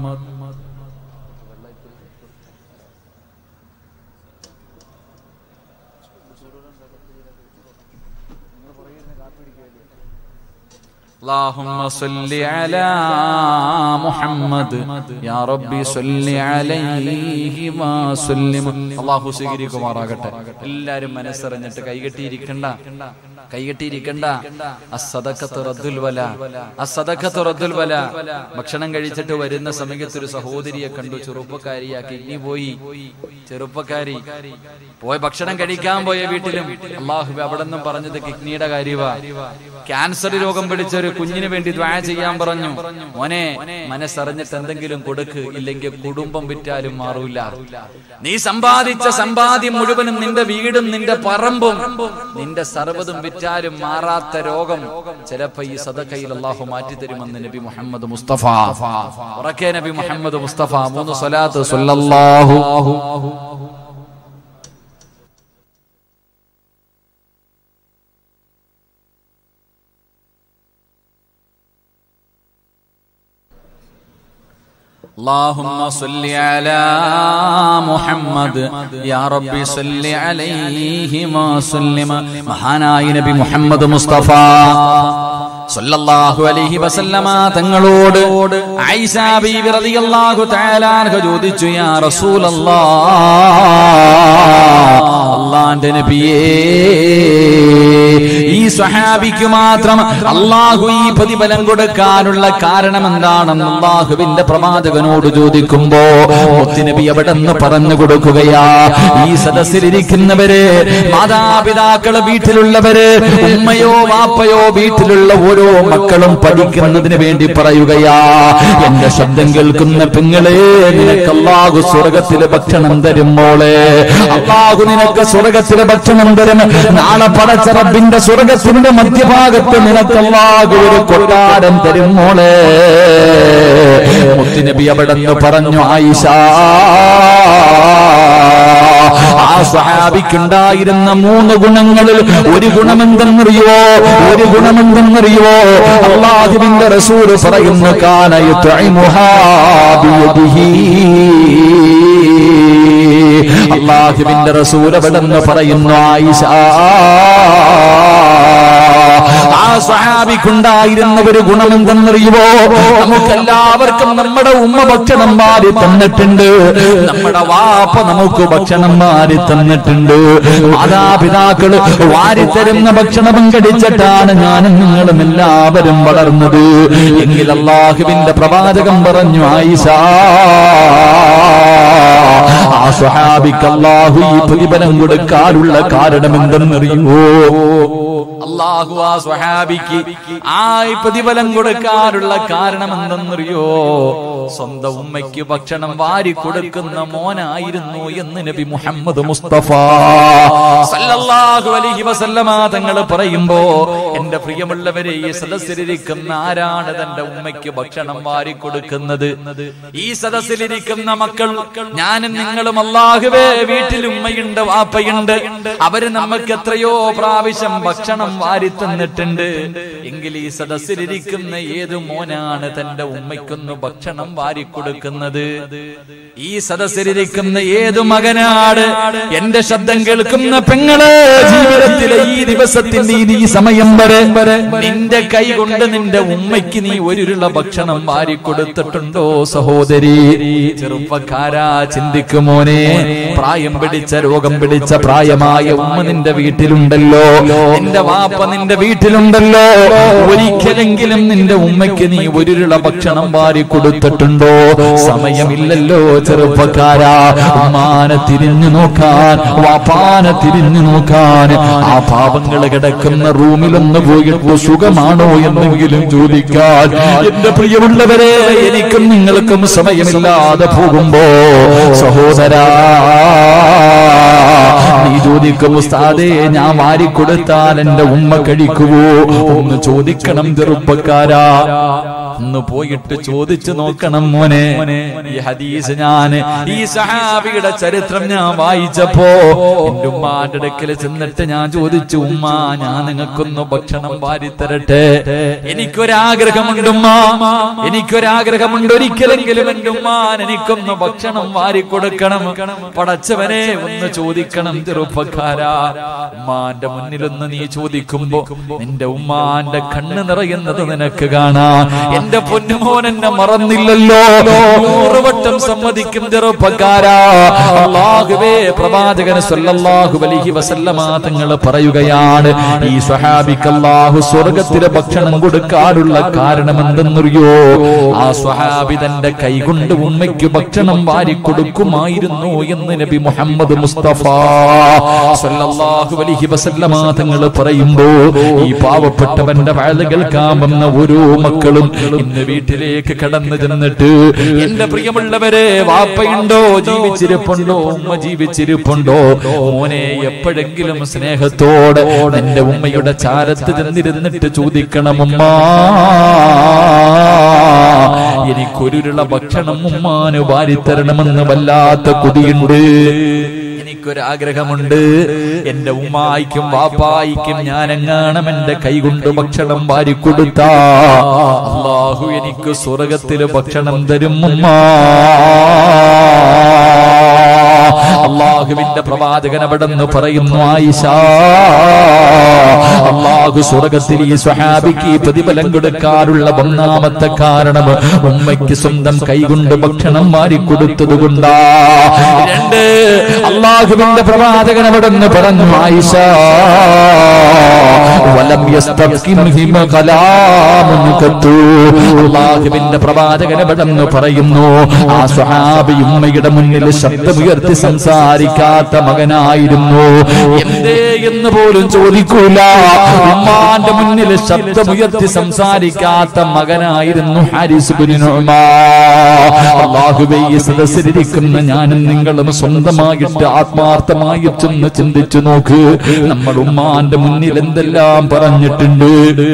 اللهم صل على محمد يا ربي صل عليه وسلم അള്ളാഹു സ്വീകരിക്കുമാറാകട്ടെ എല്ലാരും മനസ്സറിഞ്ഞിട്ട് കൈകെട്ടിയിരിക്കണ്ട കൈകെട്ടിയിരിക്കണ്ട അസദക്കത്ത് റദ്ദുൽ വല അസദക്കത്ത് റദ്ദുൽ വല ഭക്ഷണം കഴിച്ചിട്ട് വരുന്ന സമയത്ത് ഒരു സഹോദരിയെ കണ്ടു ചെറുപ്പക്കാരിയാ കിഡ്നി പോയി ചെറുപ്പക്കാരി പോയി ഭക്ഷണം കഴിക്കാൻ പോയ വീട്ടിലും അള്ളാഹു അവിടെ നിന്നും പറഞ്ഞത് കിഡ്നിയുടെ കാര്യവാ ക്യാൻസർ രോഗം പിടിച്ച ഒരു കുഞ്ഞിന് വേണ്ടി ദ്വായ ചെയ്യാൻ പറഞ്ഞു മോനെ മനസ്സറിഞ്ഞിട്ട് എന്തെങ്കിലും കൊടുക്ക് ഇല്ലെങ്കിൽ കുടുംബം വിറ്റാലും മാറൂല നീ സമ്പാദിച്ച സമ്പാദ്യം മുഴുവനും നിന്റെ വീടും നിന്റെ പറമ്പും നിന്റെ സർവ്വതും വിറ്റാലും മാറാത്ത രോഗം ചിലപ്പോ ഈ സദക്കയിൽ അള്ളാഹു മാറ്റിത്തരുമെന്ന് നബി മുഹമ്മദ് മുസ്തഫ ഉറക്കെ നബി മുഹമ്മദ് മുസ്തഫ മൂന്ന് സ്വലാത്ത് സ്വല്ലല്ലാഹു اللهم صل على محمد يا ربي صل عليه وسلم മഹാനായ നബി മുഹമ്മദ് മുസ്തഫ സല്ലല്ലാഹു അലൈഹി വസല്ലമ തങ്ങളോട് ആയിഷ ബീവി റളിയല്ലാഹു തആല അൻഹ ചോദിച്ചു യാ റസൂലല്ലാഹ് അള്ളാന്റെ നബിയേ ഈ സ്വഹാബിക്ക് മാത്രം അള്ളാഹു ഈ പ്രതിഫലം കൊടുക്കാനുള്ള കാരണം എന്താണെന്ന് അള്ളാഹുവിന്റെ പ്രവാചകനോട് ചോദിക്കുമ്പോ മുത്തുനബി അവിടെ നിന്ന് പറഞ്ഞു കൊടുക്കുകയാ ഈ സദസ്സിലിരിക്കുന്നവര് മാതാപിതാക്കള് വീട്ടിലുള്ളവര് ഉമ്മയോ വാപ്പയോ വീട്ടിലുള്ള ഓരോ മക്കളും പഠിക്കുന്നതിന് വേണ്ടി പറയുകയാ എന്റെ ശബ്ദം കേൾക്കുന്ന പെങ്ങളെ നിനക്ക് അള്ളാഹു സ്വർഗത്തിലെ ഭക്ഷണം തരും മോളെ അള്ളാഹു നിനക്ക് സ്വർഗത്തിലെ ഭക്ഷണം തരും നാളെ പടച്ച റബ്ബിന്റെ സ്വർഗത്തിന്റെ മധ്യഭാഗത്ത് നിനക്ക് അള്ളാഹു ഒരു കൊട്ടാരം തരും മോളെ മുത്തുനബി അവിടെ നിന്ന് പറഞ്ഞു ആയിഷ ആ സ്വഹാബിക്കുണ്ടായിരുന്ന മൂന്ന് ഗുണങ്ങളിൽ ഒരു ഗുണമെന്തെന്നറിയോ ഒരു ഗുണമെന്തെന്നറിയോ അള്ളാഹുവിന്റെ റസൂല് പറയുന്നു അള്ളാഹുവിന്റെ റസൂൽ എവിടെന്ന് പറയുന്നു ആയിഷ ആ സ്വഹാബിക്കുണ്ടായിരുന്ന ഒരു ഗുണമെന്തെന്നറിയുമോ നമുക്കെല്ലാവർക്കും നമ്മുടെ ഉമ്മ ഭക്ഷണം മാറി തന്നിട്ടുണ്ട് നമ്മുടെ വാപ്പ നമുക്ക് ഭക്ഷണം മാറി തന്നിട്ടുണ്ട് മാതാപിതാക്കള് വാരിത്തരുന്ന ഭക്ഷണം കടിച്ചിട്ടാണ് ഞാനും നിങ്ങളും എല്ലാവരും വളർന്നത് എങ്കിൽ അള്ളാഹുവിന്റെ പ്രവാചകം പറഞ്ഞു ആയിഷ ആ സ്വഹാബിക്ക് അള്ളാഹു ഈ പ്രതിഫലം കൊടുക്കാനുള്ള കാരണം എന്തെന്നറിയുമോ അള്ളാഹു ആ സ്വഹാബിക്ക് ആ ഈ പ്രതിഫലം കൊടുക്കാനുള്ള കാരണം എന്തെന്നറിയോ സ്വന്തം ഉമ്മയ്ക്ക് ഭക്ഷണം വാരി കൊടുക്കുന്ന മോനായിരുന്നു എന്ന് നബി മുഹമ്മദ് മുസ്തഫ സല്ലല്ലാഹു അലൈഹി വസല്ലമ തങ്ങൾ പറയുമ്പോ എന്റെ പ്രിയമുള്ളവരെ ഈ സദസ്സിലിരിക്കുന്ന ആരാണ് തന്റെ ഉമ്മയ്ക്ക് ഭക്ഷണം വാരി കൊടുക്കുന്നത് ഈ സദസ്സിലിരിക്കുന്ന മക്കൾ ഞാനും നിങ്ങളും അള്ളാഹുവേ വീട്ടിൽ ഉമ്മയുണ്ട് വാപ്പയുണ്ട് അവര് നമുക്ക് എത്രയോ പ്രാവശ്യം ഭക്ഷണം വാരി തന്നിട്ടുണ്ട് എങ്കിൽ ഈ സദസ്സിലിരിക്കുന്ന ഏത് മോനാണ് തന്റെ ഉമ്മയ്ക്കൊന്ന് ഭക്ഷണം വാരി കൊടുക്കുന്നത് ഈ സദസ്സിലിരിക്കുന്ന ഏത് മകനാണ് എന്റെ ശബ്ദം കേൾക്കുന്ന പെങ്ങള് ജീവിതത്തിലെ ഈ ദിവസത്തിന്റെ ഈ- ഈ സമയം വരെ നിന്റെ കൈ കൊണ്ട് നിന്റെ ഉമ്മയ്ക്ക് നീ ഒരുരുള്ള ഭക്ഷണം വാരി കൊടുത്തിട്ടുണ്ടോ സഹോദരി ചെറുപ്പക്കാരാ ചിന്തിക്കുമോനെ പ്രായം പിടിച്ച രോഗം പിടിച്ച പ്രായമായ ഉമ്മ നിന്റെ വീട്ടിലുണ്ടല്ലോ നിന്റെ വാപ്പ നിന്റെ വീട്ടിലുണ്ടല്ലോ ഒരിക്കലെങ്കിലും നിന്റെ ഉമ്മയ്ക്ക് നീ ഒരുരുള ഭക്ഷണം വാരി കൊടുത്തിട്ടുണ്ടോ സമയമില്ലല്ലോ ചെറുപ്പക്കാരാ ഉമ്മാനെ തിരിഞ്ഞു നോക്കാൻ വാപ്പാനെ തിരിഞ്ഞു നോക്കാൻ ആ പാപങ്ങൾ കിടക്കുന്ന റൂമിലൊന്ന് പോയിട്ട് സുഖമാണോ എന്നെങ്കിലും ചോദിക്കാൻ എന്റെ പ്രിയമുള്ളവരെ എനിക്കും നിങ്ങൾക്കും സമയമില്ലാതെ പോകുമ്പോ സഹോദരാ നീ ചോദിക്കും ഉസ്താദേ ഞാൻ വാരിക്കൊടുത്താൽ എന്റെ ഉമ്മ കഴിക്കുവോ ഒന്ന് ചോദിക്കണം ചെറുപ്പക്കാരാ ഒന്ന് പോയിട്ട് ചോദിച്ചു നോക്കണം മോനെ ഈ ഹദീസ് ഞാൻ ഈ സഹാബിയുടെ ചരിത്രം ഞാൻ വായിച്ചപ്പോ എന്റെ ഉമ്മാന്റെ അടുക്കൽ ചെന്നിട്ട് ഞാൻ ചോദിച്ചു ഉമ്മ ഞാൻ നിങ്ങൾക്കൊന്ന് ഭക്ഷണം വാരി തരട്ടെ എനിക്കൊരാഗ്രഹമുണ്ട് ഉമ്മ എനിക്കൊരാഗ്രഹമുണ്ട് ഒരിക്കലെങ്കിലും എന്റെ ഉമ്മാൻ എനിക്കൊന്ന് ഭക്ഷണം വാരി കൊടുക്കണം പടച്ചവനെ ഒന്ന് ചോദിക്കണം ചെറുപ്പക്കാരാ ഉമ്മാന്റെ മുന്നിലൊന്ന് നീ ചോദിക്കുമ്പോ നിന്റെ ഉമ്മാന്റെ കണ്ണ് നിറയുന്നത് നിനക്ക് കാണാം എന്റെ പൊന്നുമോൻ എന്നെ മറന്നില്ലല്ലോ നൂറ് വട്ടം സമ്മതിക്കും ചെറുപ്പക്കാരാ അള്ളാഹുവേ പ്രവാചകൻ സല്ലല്ലാഹു അലൈഹി വസല്ലമ തങ്ങൾ പറയുകയാണ് ഈ സ്വഹാബിക്ക് അല്ലാഹു സ്വർഗത്തിലെ ഭക്ഷണം കൊടുക്കാനുള്ള കാരണം എന്തെന്നറിയോ ആ സ്വഹാബി തന്റെ കൈകൊണ്ട് ഉമ്മയ്ക്ക് ഭക്ഷണം വാരി കൊടുക്കുമായിരുന്നു എന്ന് നബി മുഹമ്മദ് മുസ്തഫ സല്ലല്ലാഹു അലൈഹി വസല്ലമ തങ്ങൾ പറയുമ്പോ ഈ പാവപ്പെട്ടവന്റെ വാഴ കേൾക്കാൻ വന്ന ഓരോ മക്കളും ഇന്ന് വീട്ടിലേക്ക് കടന്നു ചെന്നിട്ട് എന്റെ പ്രിയമുള്ളവരെ വാപ്പയുണ്ടോ ജീവിച്ചിരിപ്പുണ്ടോ ഉമ്മ ജീവിച്ചിരിപ്പുണ്ടോ മോനെ എപ്പോഴെങ്കിലും സ്നേഹത്തോടെ എന്റെ ഉമ്മയുടെ ചാരത്ത് ചെന്നിരുന്നിട്ട് ചോദിക്കണം ഉമ്മ എനിക്കൊരുരുള ഭക്ഷണം ഉമ്മാന് വാരിത്തരണമെന്ന് വല്ലാത്ത കൊതിയുണ്ട് എനിക്കൊരാഗ്രഹമുണ്ട് എന്റെ ഉമ്മായിക്കും വാപ്പായിക്കും ഞാൻ എങ്ങാണം എന്റെ കൈകൊണ്ട് ഭക്ഷണം വാരിക്കൊടുത്താ അള്ളാഹു എനിക്ക് സ്വർഗത്തില് ഭക്ഷണം തരും ഉമ്മ അള്ളാഹുവിന്റെ പ്രവാചകൻ അവിടെ നിന്ന് പറയുന്നു ആയിഷ അള്ളാഹു സ്വർഗത്തിൽ ഈ സ്വഹാബിക്ക് ഈ പ്രതിഫലം കൊടുക്കാനുള്ള ഒന്നാമത്തെ കാരണം ഉമ്മയ്ക്ക് സ്വന്തം കൈകൊണ്ട് ഭക്ഷണം വാരിക്കൊടുത്തത് കൊണ്ടാ രണ്ട് അള്ളാഹു അള്ളാഹുവിന്റെ പ്രവാചകൻ അവിടെ നിന്ന് പറഞ്ഞു ആയിഷ വലം യസ്തഖിംഹിമ കലാമുൻ കത്തു അള്ളാഹുവിന്റെ പ്രവാചകൻ അവിടെ നിന്ന് പറയുന്നു ആ സ്വഹാബി ഉമ്മയുടെ മുന്നിൽ ശബ്ദമുയർത്തി സംസാരിക്കാത്ത മകനായിരുന്നു എന്തേ എന്ന് പോലും ചോദിക്കൂല ഉമ്മാന്റെ മുന്നിൽ ശബ്ദമുയർത്തി സംസാരിക്കാത്ത മകനായിരുന്നു ഹാരിസ് ബിൻ നുഅ്മാൻ അല്ലാഹുവേ ഈ സദസ്സിലിരിക്കുന്ന ഞാനും നിങ്ങളും സ്വന്തമായിട്ട് ആത്മാർത്ഥമായി ചെന്ന് ചിന്തിച്ചു നോക്ക് നമ്മൾ ഉമ്മാന്റെ മുന്നിൽ എന്തെല്ലാം പറഞ്ഞിട്ടുണ്ട്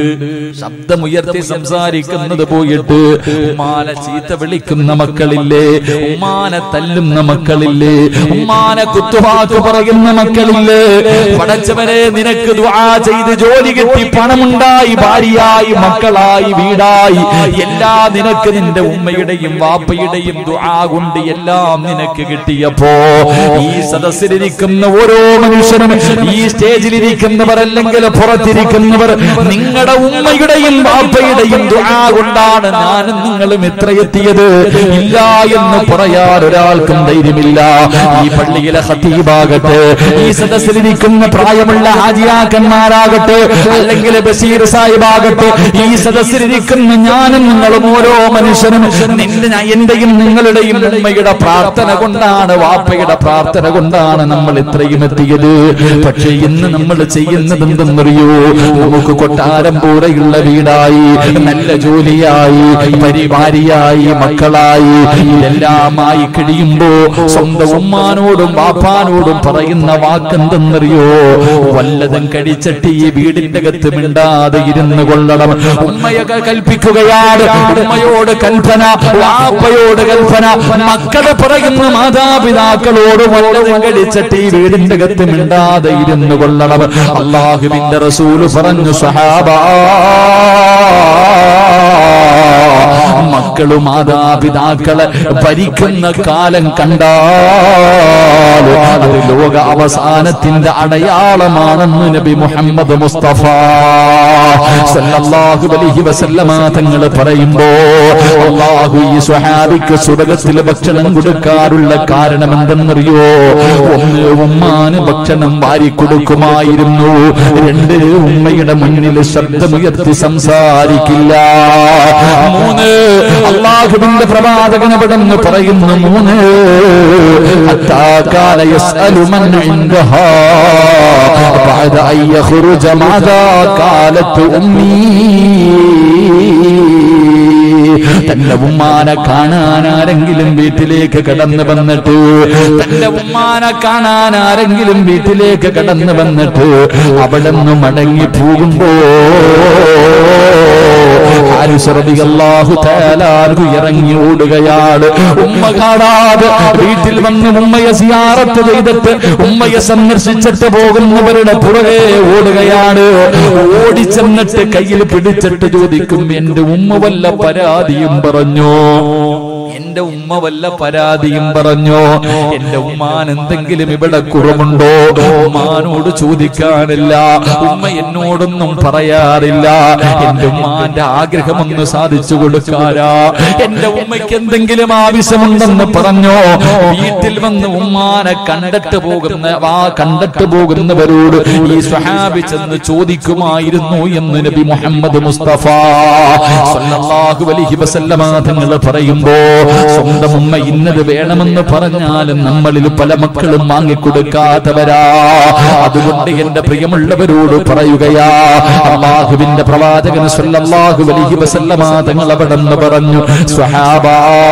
ശബ്ദമുയർത്തി സംസാരിക്കുന്നത് പോയിട്ട് ഉമ്മാനെ ചീത്ത വിളിക്കുന്ന മക്കളില്ലേ ഉമ്മാനെ തല്ലുന്ന മക്കളില്ലേ ഉമ്മാനെ കുത്തുവാക്ക് പറയുന്ന മക്കളില്ലേ പടച്ചവരെ നിനക്ക് ദുആ ചെയ്ത് ജോലി കിട്ടി പണമുണ്ടായി ഭാര്യയായി മക്കളായി വീടായി എല്ലാം നിനക്ക് നിന്റെ ഉമ്മയുടെയും വാപ്പയുടെയും ദുആ കൊണ്ട് എല്ലാം നിനക്ക് കിട്ടിയപ്പോ ഈ സദസ്സിലിരിക്കുന്ന ഓരോ മനുഷ്യനും ഈ സ്റ്റേജിലിരിക്കുന്നവർ അല്ലെങ്കിൽ പുറത്തിരിക്കുന്നവർ നിങ്ങളുടെ ഉമ്മയുടെയും വാപ്പയുടെയും ദുആ കൊണ്ടാണ് ഞാനും നിങ്ങളും എത്രയെത്തിയത് ഇല്ല എന്ന് പറയാൻ ഒരാൾക്കും ധൈര്യമില്ല ഈ പള്ളിയിലെ ഹത്തീബാകട്ടെ ഈ സദസ്സിലിരിക്കുന്ന പ്രായമുള്ള ഹാജിയാക്കന്മാരാകട്ടെ അല്ലെങ്കിൽ ബഷീർ സാഹിബാകട്ടെ ഈ സദസ്സിലിരിക്കുന്ന ഞാനും നിങ്ങളും ഓരോ മനുഷ്യനും നിന്റെ എന്റെയും നിങ്ങളുടെയും ഉമ്മയുടെ പ്രാർത്ഥന കൊണ്ടാണ് വാപ്പയുടെ പ്രാർത്ഥന കൊണ്ടാണ് നമ്മൾ ഇത്രയും എത്തിയത് പക്ഷെ ഇന്ന് നമ്മൾ ചെയ്യുന്നത് എന്തെന്നറിയോ നമുക്ക് കൊട്ടാരം പോലെയുള്ള വീടായി നല്ല ജോലിയായി പരിവാരിയായി മക്കളായി ഇതെല്ലാമായി കഴിയുമ്പോ സ്വന്തം ഉമ്മാനോടും വാപ്പാനോടും പറയുന്ന വാക്കെന്തെന്നറിയോ വല്ലതും കടിച്ചിട്ട് ഈ വീടിന്റെ അകത്ത് മിണ്ടാതെ ഇരുന്ന് കൊള്ളണം ഉമ്മയൊക്കെ കൽപ്പിക്കുകയാണ് ഉമ്മയോട് കൽപ്പന വാപ്പയോട് കൽപ്പന മക്കളെ പറയുന്ന മാതാപിതാക്കളോട് വല്ലതും കടിച്ചിട്ട് ഈ വീടിന്റെ അകത്ത് മിണ്ടാതെ ഇരുന്ന് കൊള്ളണം അള്ളാഹുവിന്റെ റസൂല് പറഞ്ഞു സഹാബാ മക്കളും മാതാപിതാക്കളെ ഭരിക്കുന്ന കാലം കണ്ടാൽ അത് ലോക അവസാനത്തിന്റെ അടയാളമാണെന്ന് നബി മുഹമ്മദ് മുസ്തഫ സല്ലല്ലാഹു അലൈഹി വസല്ലമ തങ്ങൾ പറയുമ്പോ അല്ലാഹു ഈ സ്വഹാബിക്ക് സ്വർഗത്തിൽ ഭക്ഷണം കൊടുക്കാറുള്ള കാരണം എന്തെന്നറിയോ ഒന്ന് ഉമ്മാന് ഭക്ഷണം വാരി കൊടുക്കുമായിരുന്നു രണ്ട് ഉമ്മയുടെ മുന്നിൽ ശബ്ദമുയർത്തി സംസാരിക്കില്ല മൂന്ന് അള്ളാഹുവിന്റെ പ്രവാചകൻ അവിടെ നിന്ന് പറയുന്നു മൂന്ന് അത്താകാല യസ്അലു മൻ ഇൻദഹാ بعد أن يخرج ماذا قالت أمي തന്റെ ഉമ്മാനെ കാണാൻ ആരെങ്കിലും വീട്ടിലേക്ക് കടന്നു വന്നിട്ട് തന്റെ ഉമ്മാനെ കാണാൻ ആരെങ്കിലും വീട്ടിലേക്ക് കടന്നു വന്നിട്ട് അവിടെ നിന്ന് മടങ്ങി പോകുമ്പോ അല്ലാഹു തേലാർക്കു ഇറങ്ങി ഓടുകയാണ് ഉമ്മ കാണാതെ വീട്ടിൽ വന്ന് ഉമ്മയെ സിയാറത്ത് ചെയ്തിട്ട് ഉമ്മയെ സന്ദർശിച്ചിട്ട് പോകുന്നവരുടെ പുറകെ ഓടുകയാണ് ഓടിച്ചെന്നിട്ട് കയ്യിൽ പിടിച്ചിട്ട് ചോദിക്കും എന്റെ ഉമ്മ വല്ല പരാതിയും പറഞ്ഞോ എന്റെ ഉമ്മ വല്ല പരാതിയും പറഞ്ഞോ എന്റെ ഉമ്മാൻ എന്തെങ്കിലും ഇവിടെ കുറവുണ്ടോ ഉമ്മാനോട് ചോദിക്കാനില്ല ഉമ്മ എന്നോടൊന്നും പറയാറില്ല എന്റെ ഉമ്മാന്റെ ആഗ്രഹമൊന്ന് സാധിച്ചു കൊടുക്കാരാ എന്റെ ഉമ്മയ്ക്ക് എന്തെങ്കിലും ആവശ്യമുണ്ടെന്ന് പറഞ്ഞോ വീട്ടിൽ വന്ന് ഉമ്മാനെ കണ്ടിട്ട് പോകുന്ന ആ കണ്ടിട്ട് പോകുന്നവരോട് ഈ സ്വഹാബി ചെന്ന് ചോദിക്കുമായിരുന്നു എന്ന് നബി മുഹമ്മദ് മുസ്തഫ സല്ലല്ലാഹു അലൈഹി വസല്ലമ തങ്ങൾ പറയുമ്പോ സ്വന്തം ഉമ്മ ഇന്നത് വേണമെന്ന് പറഞ്ഞാലും നമ്മളിൽ പല മക്കളും വാങ്ങിക്കൊടുക്കാത്തവരാ അതുകൊണ്ട് എന്റെ പ്രിയമുള്ളവരോട് പറയുകയാ അള്ളാഹുവിന്റെ പ്രവാചകൻ സല്ലല്ലാഹു അലൈഹി വസല്ലമ തങ്ങൾ അവിടെ നിന്ന് പറഞ്ഞു സ്വഹാബാ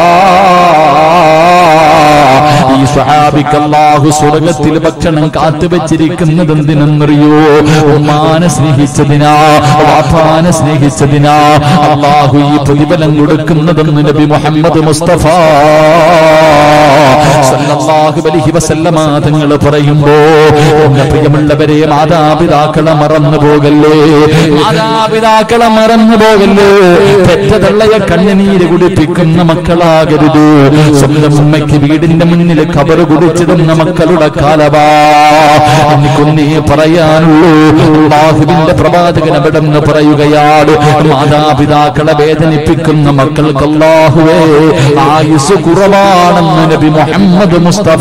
ഈ സ്വഹാബിക്ക് അള്ളാഹു സ്വർഗത്തിൽ ഭക്ഷണം കാത്തുവച്ചിരിക്കുന്നത് എന്തിനെന്നറിയോ ഉമ്മാനെ സ്നേഹിച്ചതിനാ വാപ്പാനെ സ്നേഹിച്ചതിനാ അള്ളാഹു ഈ പ്രതിഫലം കൊടുക്കുന്നതെന്ന് നബി മുഹമ്മദ് മുസ്തഫ സല്ലല്ലാഹു അലൈഹി വസല്ലമ തങ്ങൾ പറയുമ്പോ എന്റെ പ്രിയമുള്ളവരെ മാതാപിതാക്കളെ മറന്നു പോകല്ലേ മാതാപിതാക്കളെ മറന്നു പോകല്ലേ പെറ്റ തള്ളയെ കണ്ണുനീര് കുടിപ്പിക്കുന്ന മക്കളാകരുത് സ്വന്തം ഉമ്മയ്ക്ക് വീടിന്റെ മുന്നിൽ കബറ് കുടിച്ചിടുന്ന മക്കളുടെ കാലവാ എനിക്കൊന്നേ പറയാനുള്ളൂ അള്ളാഹുവിന്റെ പ്രവാചകൻ അവിടെ നിന്ന് പറയുകയാണ് മാതാപിതാക്കളെ വേദനിപ്പിക്കുന്ന മക്കൾക്ക് അള്ളാഹുവേ ആയുസ് കുറവാണെന്ന് നബി മുഹമ്മദ് മുസ്തഫ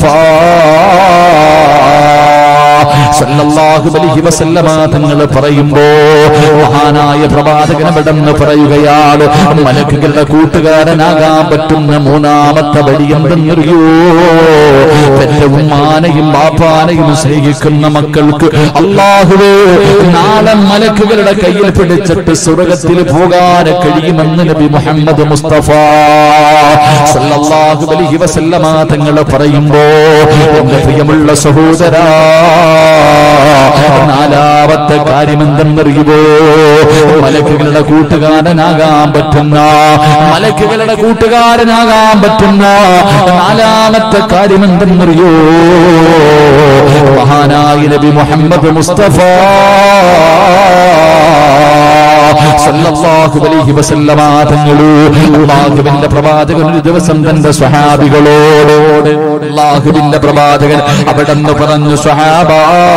സല്ലല്ലാഹു അലൈഹി വസല്ലമ തങ്ങൾ പറയുമ്പോ മഹാനായ പ്രവാചകൻ അവിടെന്ന് പറയുകയാണ് മലക്കുകളുടെ കൂട്ടുകാരനാകാൻ പറ്റുന്ന മൂന്നാമത്തെ വഴി എന്തെന്നറിയോ പെറ്റവും മാനയും ബാപ്പാനയും സ്നേഹിക്കുന്ന മക്കൾക്ക് അള്ളാഹുവേ നാളെ മലക്കുകളുടെ കയ്യിൽ പിടിച്ചിട്ട് സ്വർഗത്തിൽ പോകാൻ കഴിയുമെന്ന് നബി മുഹമ്മദ് മുസ്തഫ സല്ലല്ലാഹു അലൈഹി വസല്ലമ തങ്ങൾ പറയുമ്പോ എന്റെ പ്രിയമുള്ള സഹോദരാ നാലാമത്തെ കാര്യം എന്തെന്നറിയുമോ മലക്കുകളുടെ കൂട്ടുകാരനാകാൻ പറ്റുന്ന മലക്കുകളുടെ കൂട്ടുകാരനാകാൻ പറ്റുന്ന നാലാമത്തെ കാര്യം എന്തെന്നറിയോ മഹാനായ നബി മുഹമ്മദ് മുസ്തഫ സല്ലല്ലാഹു അലൈഹി വസല്ലമ തങ്ങളു അല്ലാഹുവിന്റെ പ്രവാചകൻ ഒരു ദിവസം തന്റെ സ്വഹാബികളോട് അല്ലാഹുവിന്റെ പ്രവാചകൻ അവിടെന്ന് പറഞ്ഞു സ്വഹാബ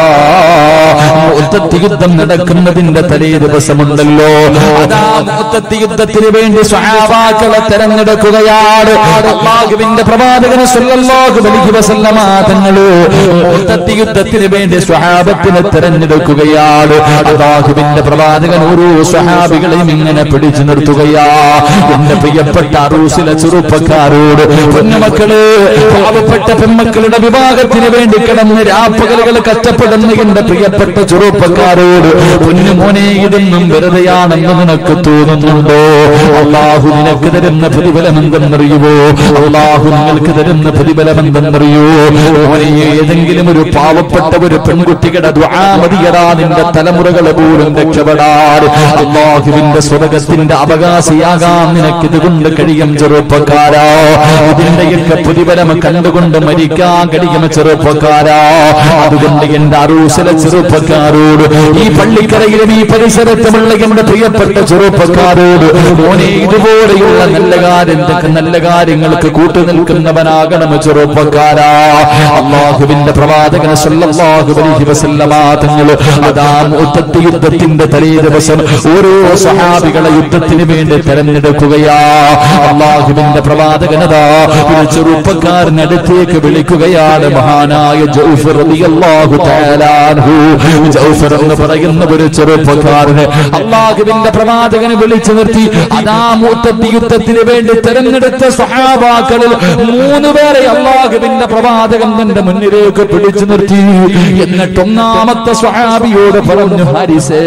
മുത്തത്തി യുദ്ധം നടക്കുന്നതിന്റെ തലേ ദിവസമുണ്ടല്ലോ അതാ മുത്തത്തി യുദ്ധത്തിന് വേണ്ടി സ്വഹാബാക്കളെ തെരഞ്ഞെടുക്കുകയാണ് അല്ലാഹുവിന്റെ പ്രവാചകൻ സല്ലല്ലാഹു അലൈഹി വസല്ലമ തങ്ങളു മുത്തത്തി യുദ്ധത്തിന് വേണ്ടി സ്വഹാബത്തിനെ തെരഞ്ഞെടുക്കുകയാണ് അല്ലാഹുവിന്റെ പ്രവാചകൻ ഓരോ സ്വഹാബികളെയും ഇങ്ങനെ പിടിച്ചു നിർത്തുകയാ എന്റെ പ്രിയപ്പെട്ട അറൂസിലെ ചെറുപ്പക്കാരോട് പൊന്നുമക്കള് പാവപ്പെട്ട പെൺമക്കളുടെ വിവാഹത്തിന് വേണ്ടി കിടന്ന് രാപ്പകലുകൾ കഷ്ടപ്പെടുന്ന എന്റെ പ്രിയപ്പെട്ട ചെറുപ്പക്കാരോട് പൊന്നുമോനെ ഇതൊന്നും വെറുതെയാണെന്ന് നിനക്ക് തോന്നുന്നുണ്ടോ അള്ളാഹു നിനക്ക് തരുന്ന പ്രതിഫലം എന്തെന്നറിയുവോ അള്ളാഹു നിങ്ങൾക്ക് തരുന്ന പ്രതിഫലം എന്തെന്നറിയോ മോനെ ഏതെങ്കിലും ഒരു പാവപ്പെട്ട ഒരു പെൺകുട്ടിയുടെ ദ്വാമതിയടാ നിന്റെ തലമുറകളെ പോലും രക്ഷപ്പെടാൻ അള്ളാഹുവിന്റെ സ്വർഗത്തിന്റെ അവകാശിയാകാൻ നിനക്ക് ഇതുകൊണ്ട് കഴിയും ചെറുപ്പക്കാരാ ഇതിന്റെയൊക്കെ പ്രതിഫലം കണ്ടുകൊണ്ട് മരിക്കാൻ കഴിയും ചെറുപ്പക്കാരാ അതുകൊണ്ട് എന്റെ അറൂസിലെ ചെറുപ്പക്കാരോട് ഈ പള്ളിക്കരയിലും ഈ പരിസരത്തുമുള്ള എന്റെ പ്രിയപ്പെട്ട ചെറുപ്പക്കാരോട് മോനെ ഇതുപോലെയുള്ള നല്ല കാര്യം നല്ല കാര്യങ്ങൾക്ക് കൂട്ടു നിൽക്കുന്നവനാകണം ചെറുപ്പക്കാരാ അള്ളാഹുവിന്റെ പ്രവാചകന സല്ലല്ലാഹു അലൈഹി വസല്ലമ തങ്ങൾ അതാ മുത്തത്തി യുദ്ധത്തിന്റെ തലേ ദിവസം ഓരോ സഹാബികളെ യുദ്ധത്തിന് വേണ്ടി തെരഞ്ഞെടുക്കുകയാ അള്ളാഹുവിന്റെ പ്രവാചകനതാ ഒരു ചെറുപ്പക്കാരനടുത്തേക്ക് വിളിക്കുകയാണ് മഹാനായ ജൗഫർ റളിയല്ലാഹു തആല അൻഹു ജൗഫർ എന്ന് പറയുന്ന ഒരു ചെറുപ്പക്കാരന് അള്ളാഹുവിന്റെ പ്രവാചകനെ വിളിച്ചു നിർത്തി അതാ മൂത്തത്തി യുദ്ധത്തിന് വേണ്ടി തെരഞ്ഞെടുത്ത സ്വഹാബാക്കളിൽ മൂന്ന് പേരെ അള്ളാഹുവിന്റെ പ്രവാചകൻ തന്റെ മുന്നിലേക്ക് പിടിച്ചു നിർത്തി എന്നിട്ട് ഒന്നാമത്തെ സ്വഹാബിയോട് പറഞ്ഞു ഹാരിസേ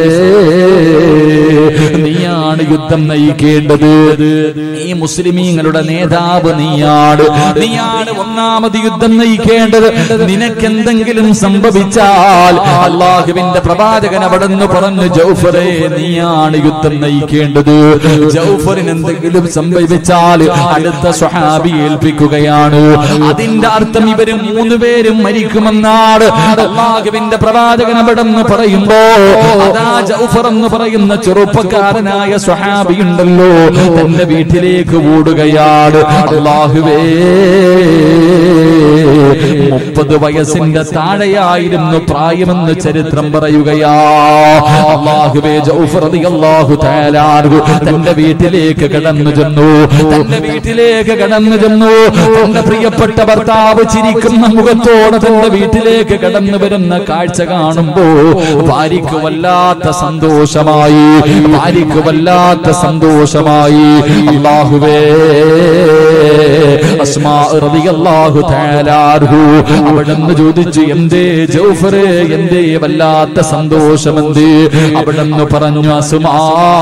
നീയാണ് യുദ്ധം നയിക്കേണ്ടത് ഈ മുസ്ലിമീങ്ങളുടെ നേതാവ് നീയാണ് നീയാണ് ഒന്നാമത് യുദ്ധം നയിക്കേണ്ടത് നിനക്കെന്തെങ്കിലും സംഭവിച്ചാൽ അള്ളാഹുവിന്റെ പ്രവാചകൻ അവിടെ നിന്ന് പറഞ്ഞു ജൗഫറെ നീയാണ് യുദ്ധം നയിക്കേണ്ടത് ജൗഫറിന് എന്തെങ്കിലും സംഭവിച്ചാൽ അടുത്ത സ്വഹാബി ഏൽപ്പിക്കുകയാണ് അതിന്റെ അർത്ഥം ഇവര് മൂന്നുപേരും മരിക്കുമെന്നാണ് അള്ളാഹുവിന്റെ പ്രവാചകൻ അവിടെ നിന്ന് പറയുമ്പോ അതാ ജൗഫർ എന്ന് പറയുന്ന ചെറുപ്പക്കാരനായ സ്വഹാബി ഉണ്ടല്ലോ തന്റെ വീട്ടിലേക്ക് ഓടുകയാണ് അള്ളാഹുവേ മുപ്പത് വയസ്സിന്റെ താഴെയായിരുന്നു പ്രായമെന്ന് ചരിത്രം പറയുകയാ അള്ളാഹുവേ ജൗഫർ റളിയല്ലാഹു തആല അൻഹു തന്റെ വീട്ടിലേക്ക് കടന്നു ചെന്നു തന്റെ വീട്ടിലേക്ക് കടന്നു ചെന്നു തന്റെ പ്രിയപ്പെട്ട ഭർത്താവ് ചിരിക്കുന്ന മുഖത്തോടെ തന്റെ വീട്ടിലേക്ക് കടന്നു വരുന്ന കാഴ്ച കാണുമ്പോ ഭാര്യയ്ക്ക് വല്ലാത്ത സന്തോഷമായി ഭാര്യയ്ക്ക് വല്ലാത്ത സന്തോഷമായി അള്ളാഹുവേ അസ്മാ റളിയല്ലാഹു തആല അൻഹു അവിടുന്ന് ചോദിച്ചു എന്തേ ജൗഫറെ എന്തേ വല്ലാത്ത സന്തോഷമെന്തേ അവിടുന്ന് പറഞ്ഞു അസ്മാ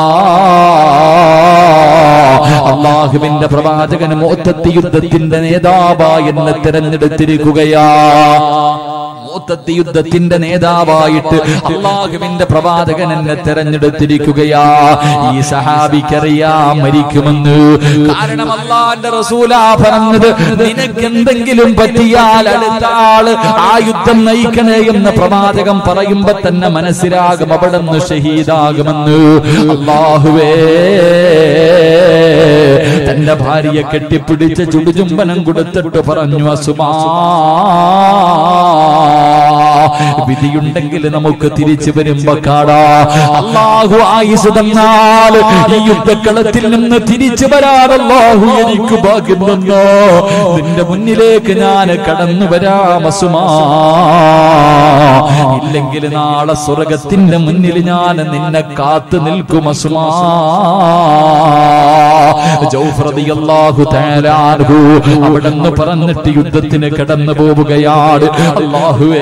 അള്ളാഹുവിന്റെ പ്രവാചകൻ മോത്തത്തി യുദ്ധത്തിന്റെ നേതാവായി എന്നെ തിരഞ്ഞെടുത്തിരിക്കുകയാ മൂത്തത്തി യുദ്ധത്തിന്റെ നേതാവായിട്ട് അള്ളാഹുവിന്റെ പ്രവാചകൻ എന്നെ തെരഞ്ഞെടുത്തിരിക്കുകയാ ഈ സഹാബിക്കറിയാം മരിക്കുമെന്ന് കാരണം അള്ളാന്റെ റസൂലാ പറഞ്ഞത് നിനക്ക് എന്തെങ്കിലും പറ്റിയാൽ അടുത്ത ആള് ആ യുദ്ധം നയിക്കണേ എന്ന് പ്രവാചകം പറയുമ്പോ തന്നെ മനസ്സിലാകും അവിടെ നിന്ന് ഷഹീദാകുമെന്ന് അള്ളാഹുവേ തന്റെ ഭാര്യയെ കെട്ടിപ്പിടിച്ച് ചുടുചുംബനം കൊടുത്തിട്ട് പറഞ്ഞു അസുമാ വിധിയുണ്ടെങ്കിൽ നമുക്ക് തിരിച്ചു വരുമ്പോ കാടാ അള്ളാഹു ആയുസ് തന്നാൽ ഈ യുദ്ധക്കളത്തിൽ നിന്ന് തിരിച്ചു വരാൻ അള്ളാഹു എനിക്ക് ഭാഗ്യം തന്നോ നിന്റെ മുന്നിലേക്ക് ഞാൻ കടന്നു വരാം അസുമാ ഇല്ലെങ്കിൽ നാളെ സ്വർഗത്തിന്റെ മുന്നിൽ ഞാൻ നിന്നെ കാത്തു നിൽക്കും അസുമാ ജൗഫ്രദിയല്ലാഹു തആലാഹു അവിടെന്ന് പറഞ്ഞിട്ട് യുദ്ധത്തിന് കടന്നു പോവുകയാണ് അല്ലാഹുവേ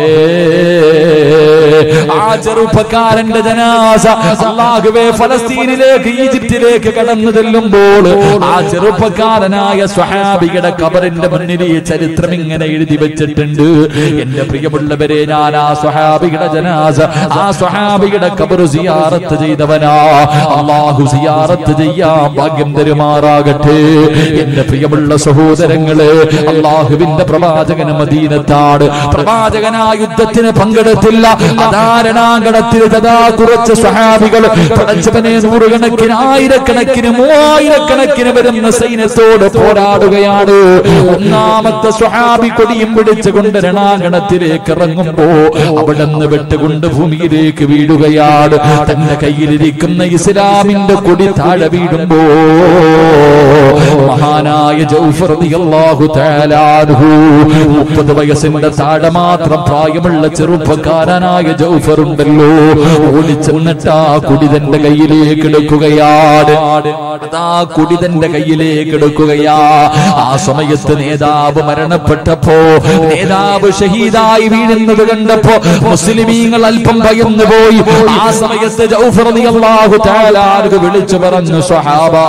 ആ ചെറുപ്പക്കാരന്റെ ജനാസ അല്ലാഹുവേ ഫലസ്തീനിലേക്ക് ഈജിപ്തിലേക്ക് കടന്നു ചെല്ലുമ്പോൾ ആ ചെറുപ്പക്കാരനായ സ്വഹാബിയുടെ കബറിന്റെ മുന്നിൽ ഈ ചരിത്രം ഇങ്ങനെ എഴുതി വെച്ചിട്ടുണ്ട് എന്റെ പ്രിയമുള്ളവരെ ഞാൻ ആ സ്വഹാബിയുടെ ജനാസ ആ സ്വഹാബിയുടെ കബർ സിയാറത്ത് ചെയ്തവനാ അള്ളാഹു സിയാറത്ത് ചെയ്യാൻ ഭാഗ്യം തരുമാറാകട്ടെ എന്റെ പ്രിയമുള്ള സഹോദരങ്ങള് അള്ളാഹുവിന്റെ പ്രവാചകന് മദീനത്താണ് പ്രവാചകനാ യുദ്ധത്തിന് പങ്കെടുത്തില്ല അധാരണാങ്കണത്തിൽ തഥാ കുറച്ച് സഹാബികൾ പടച്ചവനെ നൂറുകണക്കിന് ആയിരക്കണക്കിന് മൂവായിരക്കണക്കിന് വരുന്ന സൈന്യത്തോട് പോരാടുകയാണ് ഒന്നാമത്തെ സ്വഹാബി കൊടിയും പിടിച്ചുകൊണ്ട് രണാങ്കണത്തിലേക്ക് ഇറങ്ങുമ്പോ അവിടെ നിന്ന് വെട്ടുകൊണ്ട് ഭൂമിയിലേക്ക് വീഴുകയാണ് തന്റെ കയ്യിലിരിക്കുന്ന ഇസ്ലാമിന്റെ കൊടി താഴെ വീഴുമ്പോ മഹാനായ ജൗഫർ റളിയല്ലാഹു തആല അൻഹു മുപ്പത് വയസ്സിന്റെ താഴെ മാത്രം പ്രായമുള്ള ചെറുപ്പക്കാരനായ ജൗഫർ ഉണ്ടല്ലോ ഓടിച്ചെന്നിട്ട് ആ കുടി തന്റെ കയ്യിലേക്ക് എടുക്കുകയാണ് അതാ കുടി തന്റെ കയ്യിലേക്ക് എടുക്കുകയാ ആ സമയത്ത് നേതാവ് മരണപ്പെട്ടപ്പോ നേതാവ് ഷഹീദായി വീഴുന്നത് കണ്ടപ്പോ മുസ്ലിമീങ്ങൾ അല്പം ഭയന്നു പോയി ആ സമയത്ത് ജൗഫർ റളിയല്ലാഹു തആല അൻഹു വിളിച്ചു പറഞ്ഞു സ്വഹാബാ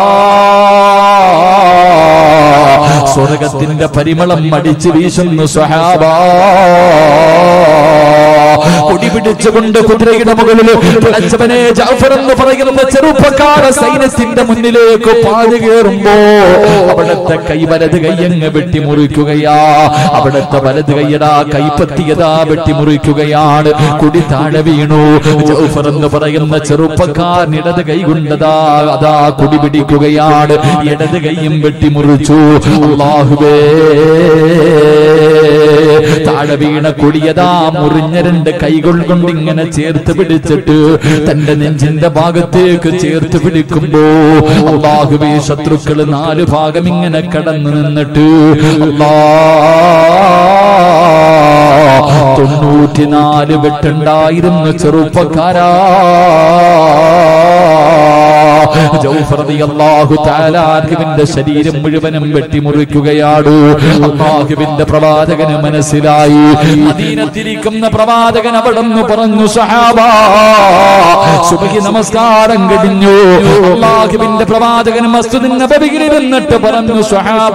സ്വർഗത്തിന്റെ പരിമളം അടിച്ചു വീശുന്നു സ്വഹാബ പൊടി പിടിച്ചുകൊണ്ട് കുതിരയുടെ മുകളിൽ പിളച്ചവനെ ജാഫർ എന്ന് പറയുന്ന ചെറുപ്പക്കാര സൈന്യത്തിന്റെ മുന്നിലേക്ക് പാഞ്ഞു കയറുമ്പോ അവിടുത്തെ കൈ വലത് കൈയങ്ങ് വെട്ടിമുറിക്കുകയാ അവിടുത്തെ വലത് കൈയടാ കൈപ്പത്തിയതാ വെട്ടിമുറിക്കുകയാണ് കുടി താഴെ വീണു ജൗഫർ എന്ന് പറയുന്ന ചെറുപ്പക്കാരൻ ഇടത് കൈ കൊണ്ടതാ അതാ കുടി പിടിക്കുകയാണ് ഇടത് കൈയും വെട്ടിമുറിച്ചു അള്ളാഹുവേ താഴെ വീണ കൊടിയതാ മുറിഞ്ഞ രണ്ട് കൈകൾ കൊണ്ട് ഇങ്ങനെ ചേർത്ത് പിടിച്ചിട്ട് തന്റെ നെഞ്ചിന്റെ ഭാഗത്തേക്ക് ചേർത്ത് പിടിക്കുമ്പോ അള്ളാഹുവേ ശത്രുക്കള് നാല് ഭാഗം ഇങ്ങനെ കടന്നു നിന്നിട്ട് അല്ലാ തൊണ്ണൂറ്റിനാല് വെട്ടുണ്ടായിരുന്നു ചെറുപ്പക്കാരാ ജൗഫർ റളിയല്ലാഹു തആല അൻഹുവിന്റെ ശരീരം മുഴുവനും വെട്ടിമുറിക്കുകയാണ് അള്ളാഹുവിന്റെ പ്രവാചകന് മനസ്സിലായി മദീനത്തിരിക്കുന്ന പ്രവാചകൻ അവിടെന്ന് പറഞ്ഞു സഹാബ സുബഹി നമസ്കാരം കഴിഞ്ഞു അള്ളാഹുവിന്റെ പ്രവാചകൻ മസ്ജിദിൻ നബവിയിൽ നിന്നിട്ട് പറഞ്ഞു സഹാബ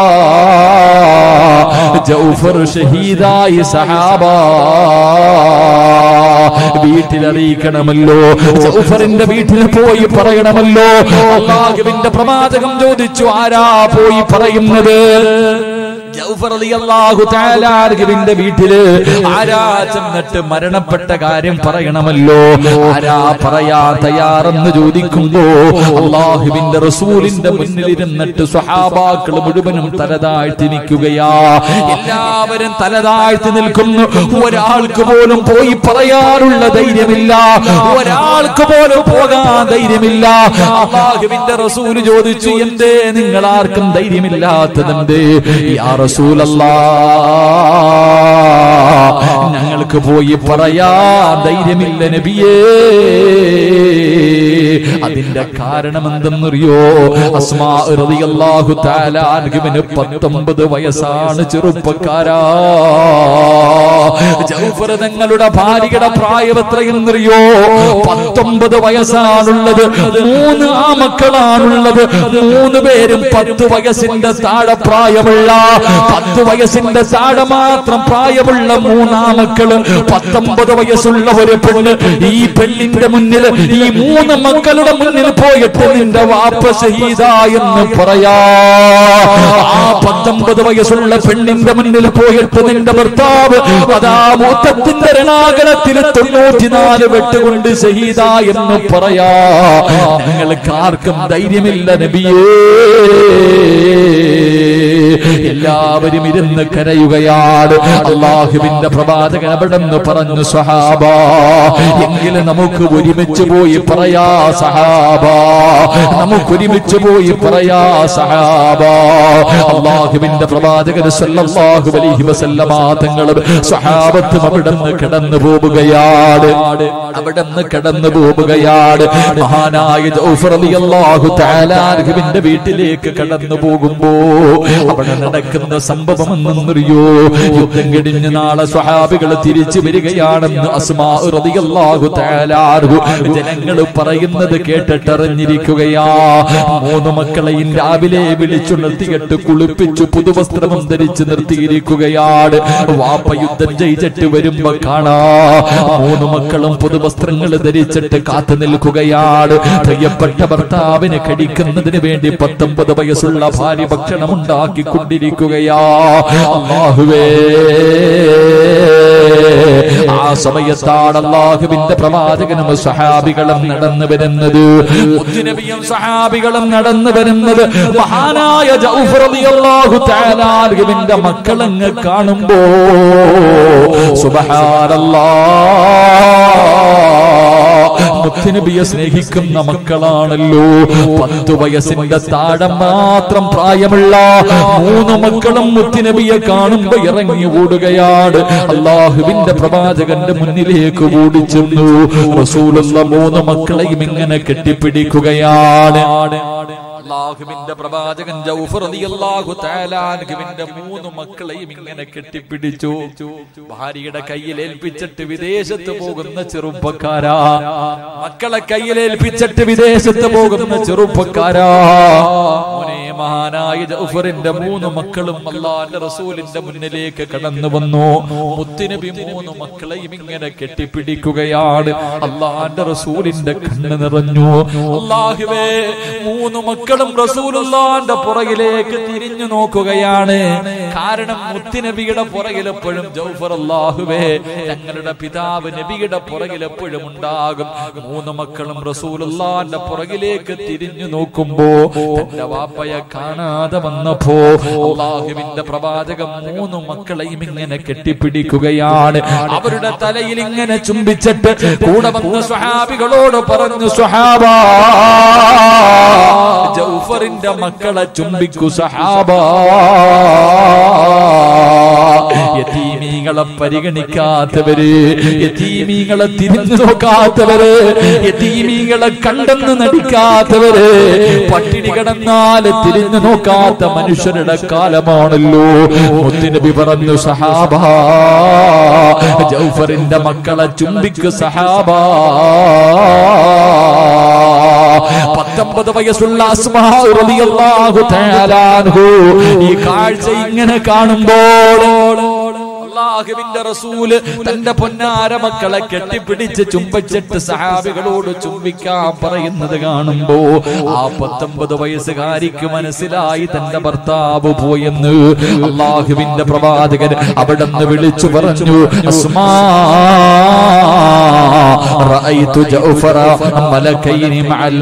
ജൗഫർ ഷഹീദായി സഹാബ വീട്ടിലറിയിക്കണമല്ലോ ജൗഫറിന്റെ വീട്ടിൽ പോയി പറയണമല്ലോ അള്ളാഹുവിന്റെ പ്രവാചകം ചോദിച്ചു ആരാ പോയി പറയുന്നത് ജൗഫർ റളിയല്ലാഹു തആല അൻഹുവിന്റെ വീട്ടില് ആരാ ചെന്നിട്ട് മരണപ്പെട്ട കാര്യം പറയണമല്ലോ ആരാ പറയാ തയ്യാറെന്ന് ചോദിക്കുമ്പോ അള്ളാഹുവിന്റെ റസൂലിന്റെ മുന്നിൽ ഇരുന്നിട്ട് സ്വഹാബാക്കൾ മുഴുവനും തലതാഴ്ത്തി നിൽക്കുകയാ എല്ലാവരും തലതാഴ്ത്തി നിൽക്കുന്നു ഒരാൾക്ക് പോലും പോയി പറയാനുള്ള ധൈര്യമില്ല ഒരാൾക്ക് പോലും പോകാൻ ധൈര്യമില്ല അള്ളാഹുവിന്റെ റസൂല് ചോദിച്ചു എന്തേ നിങ്ങൾ ആർക്കും ധൈര്യമില്ലാത്തതെന്തേ യാ റസൂലല്ലാ ഞങ്ങൾക്ക് പോയി പറയാ ധൈര്യമില്ല നബിയേ അതിന്റെ കാരണം എന്തെന്നറിയോ അസ്മാ റളിയല്ലാഹു തആല അൻഹുവിന് 19 വയസ്സാണ് ചെറുപ്പക്കാരാ ജൗഫർ തങ്ങളുടെ ഭാര്യയുടെ പ്രായം എത്രയെന്നറിയോ പത്തൊമ്പത് വയസ്സാണുള്ളത് മൂന്ന് ആമക്കളാണുള്ളത് മൂന്ന് പേരും പത്ത് വയസ്സിന്റെ താഴെ പ്രായമുള്ള പത്ത് വയസ്സിന്റെ താഴെ മാത്രം പ്രായമുള്ള മൂന്നാമക്കള് പത്തൊമ്പത് വയസ്സുള്ള ഒരു പെണ്ണ് ഈ പെണ്ണിന്റെ മുന്നിൽ ഈ മൂന്ന് മക്കളുടെ മുന്നിൽ പോയിട്ട് നിന്റെ വാപ്പ ഷഹീദ എന്ന് പറയാ ആ പത്തൊമ്പത് വയസ്സുള്ള പെണ്ണിന്റെ മുന്നിൽ പോയിട്ട് നിന്റെ ഭർത്താവ് അതാ മൂത്തത്തിന്റെ രണാകലത്തിൽ തൊണ്ണൂറ്റിനാല് വെട്ടുകൊണ്ട് ഷഹീദ എന്ന് പറയാ ഞങ്ങൾക്ക് ആർക്കും ധൈര്യമില്ല നബിയേ എല്ലാവരും ഇരുന്ന് കരയുകയാണ് അള്ളാഹുവിന്റെ പ്രവാചകൻ അവിടെ നിന്ന് പറഞ്ഞു സഹാബ എങ്കിലും നമുക്ക് ഒരുമിച്ച് പോയി പറയാ സഹാബ നമുക്ക് ഒരുമിച്ച് പോയി പറയാ സഹാബ അള്ളാഹുവിന്റെ പ്രവാചകൻ സല്ലല്ലാഹു അലൈഹി വസല്ലമ തങ്ങളും സഹാബത്തും അവിടെ നിന്ന് കിടന്നു പോവുകയാണ് അവിടെ നിന്ന് കിടന്നു പോവുകയാണ് മഹാനായ ജൗഫർ റളിയല്ലാഹു തആല അൻഹുവിന്റെ വീട്ടിലേക്ക് കടന്നു പോകുമ്പോ അവിടെ നടക്കുന്ന സംഭവം എന്നറിയോ യുദ്ധം കഴിഞ്ഞ് നാളെ സ്വഹാബികൾ തിരിച്ചു വരികയാണെന്ന് അസ്മാ റളിയല്ലാഹു തആല അൻഹു ജനങ്ങൾ പറയുന്നത് കേട്ടിട്ടറിഞ്ഞിരിക്കുകയാ മൂന്ന് മക്കളെയും രാവിലെ വിളിച്ചുണർത്തിയിട്ട് കുളിപ്പിച്ചു പുതുവസ്ത്രം ധരിച്ച് നിർത്തിയിരിക്കുകയാണ് വാപ്പ യുദ്ധം ജയിച്ചിട്ട് വരുമ്പോ കാണാ മൂന്ന് മക്കളും പുതുവസ്ത്രങ്ങൾ ധരിച്ചിട്ട് കാത്തു നിൽക്കുകയാണ് പ്രിയപ്പെട്ട ഭർത്താവിന് കഴിക്കുന്നതിന് വേണ്ടി പത്തൊമ്പത് വയസ്സുള്ള ഭാര്യ ഭക്ഷണം ഉണ്ടാക്കിക്കൊണ്ടിരിക്കുകയാ അള്ളാഹുവേ ആ സമയത്താണ് അള്ളാഹുവിന്റെ പ്രവാചകനും സഹാബികളും നടന്നു വരുന്നത് മുത്തുനബിയും സഹാബികളും നടന്നു വരുന്നത് മഹാനായ ജൗഫർ റളിയല്ലാഹു തആല അൻഹുവിന്റെ മക്കളങ്ങ് കാണുമ്പോ സുബ്ഹാനല്ലാഹ് മുത്തുനബിയെ സ്നേഹിക്കുന്ന മക്കളാണല്ലോ പത്ത് വയസ്സിന്റെ താഴെ മാത്രം പ്രായമുള്ള മൂന്ന് മക്കളും മുത്തുനബിയെ കാണുമ്പോ ഇറങ്ങി ഓടുകയാണ് അള്ളാഹുവിന്റെ പ്രവാചകന്റെ മുന്നിലേക്ക് ഓടിച്ചെന്നു റസൂലുള്ള മൂന്ന് മക്കളെയും ഇങ്ങനെ കെട്ടിപ്പിടിക്കുകയാണ് അള്ളാഹുവിന്റെ പ്രവാചകൻ ജൗഫർ റളിയല്ലാഹു തആല അൻഹുവിന്റെ മൂന്ന് മക്കളെയും ഇങ്ങനെ കെട്ടിപ്പിടിച്ചു ഭാര്യയുടെ കയ്യിൽ ഏൽപ്പിച്ചിട്ട് വിദേശത്ത് പോകുന്ന ചെറുപ്പക്കാരാ മക്കളെ കയ്യിൽ ഏൽപ്പിച്ചിട്ട് വിദേശത്ത് പോകുന്ന ചെറുപ്പക്കാരാ മോനെ മഹാനായ ജൗഫറിന്റെ മൂന്ന് മക്കളും അള്ളാന്റെ റസൂലിന്റെ മുന്നിലേക്ക് കടന്നു വന്നു മുത്തുനബി മൂന്ന് മക്കളെയും ഇങ്ങനെ കെട്ടിപ്പിടിക്കുകയാണ് അള്ളാന്റെ റസൂലിന്റെ കണ്ണ് നിറഞ്ഞു അള്ളാഹുവേ മൂന്ന് മക്കളും റസൂലുള്ളാന്റെ പുറകിലേക്ക് തിരിഞ്ഞു നോക്കുകയാണ് കാരണം മുത്തുനബിയുടെ പുറകിൽ എപ്പോഴും ജൗഫർ അള്ളാഹുവേ ഞങ്ങളുടെ പിതാവ് നബിയുടെ പുറകിൽ എപ്പോഴും ഉണ്ടാകും മൂന്ന് മക്കളും റസൂലുള്ളാന്റെ പുറകിലേക്ക് തിരിഞ്ഞു നോക്കുമ്പോ തന്റെ വാപ്പയെ കാണാതെ വന്നപ്പോ അള്ളാഹുവിന്റെ പ്രവാചകം മൂന്ന് മക്കളെയും ഇങ്ങനെ കെട്ടിപ്പിടിക്കുകയാണ് അവരുടെ തലയിൽ ഇങ്ങനെ ചുംബിച്ചിട്ട് കൂടെ വന്ന സ്വഹാബികളോട് പറഞ്ഞു സ്വഹാബ ജൗഫറിന്റെ മക്കളെ ചുംബിക്കു സഹാബ യതീമീങ്ങളെ പരിഗണിക്കാത്തവര് യതീമീങ്ങളെ തിരിഞ്ഞു നോക്കാത്തവര് യതീമീങ്ങളെ കണ്ടെന്ന് നടിക്കാത്തവര് പട്ടിണി കിടന്നാൽ തിരിഞ്ഞു നോക്കാത്ത മനുഷ്യരുടെ കാലമാണല്ലോ മുത്തുനബി പറഞ്ഞു സഹാബ ജൗഫറിന്റെ മക്കളെ ചുംബിക്കു സഹാബ പത്തൊമ്പത് വയസ്സുള്ള അസ്മാ റളിയല്ലാഹു തആല അൻഹു ഈ കാഴ്ച ഇങ്ങനെ കാണുമ്പോൾ അള്ളാഹുവിന്റെ റസൂല് തന്റെ പൊന്നാര മക്കളെ കെട്ടിപ്പിടിച്ച് ചുംബിച്ചിട്ട് സഹാബികളോട് ചുംബിക്കാൻ പറയുന്നത് കാണുമ്പോ ആ പത്തൊമ്പത് വയസ്സുകാരിക്ക് മനസ്സിലായി തന്റെ ഭർത്താവ് പോയെന്ന് അള്ളാഹുവിന്റെ പ്രവാചകൻ അവിടെ നിന്ന് വിളിച്ചു പറഞ്ഞു അസ്മാ റഅയ്തു ജൗഫറ മലക്കൈനി മഅൽ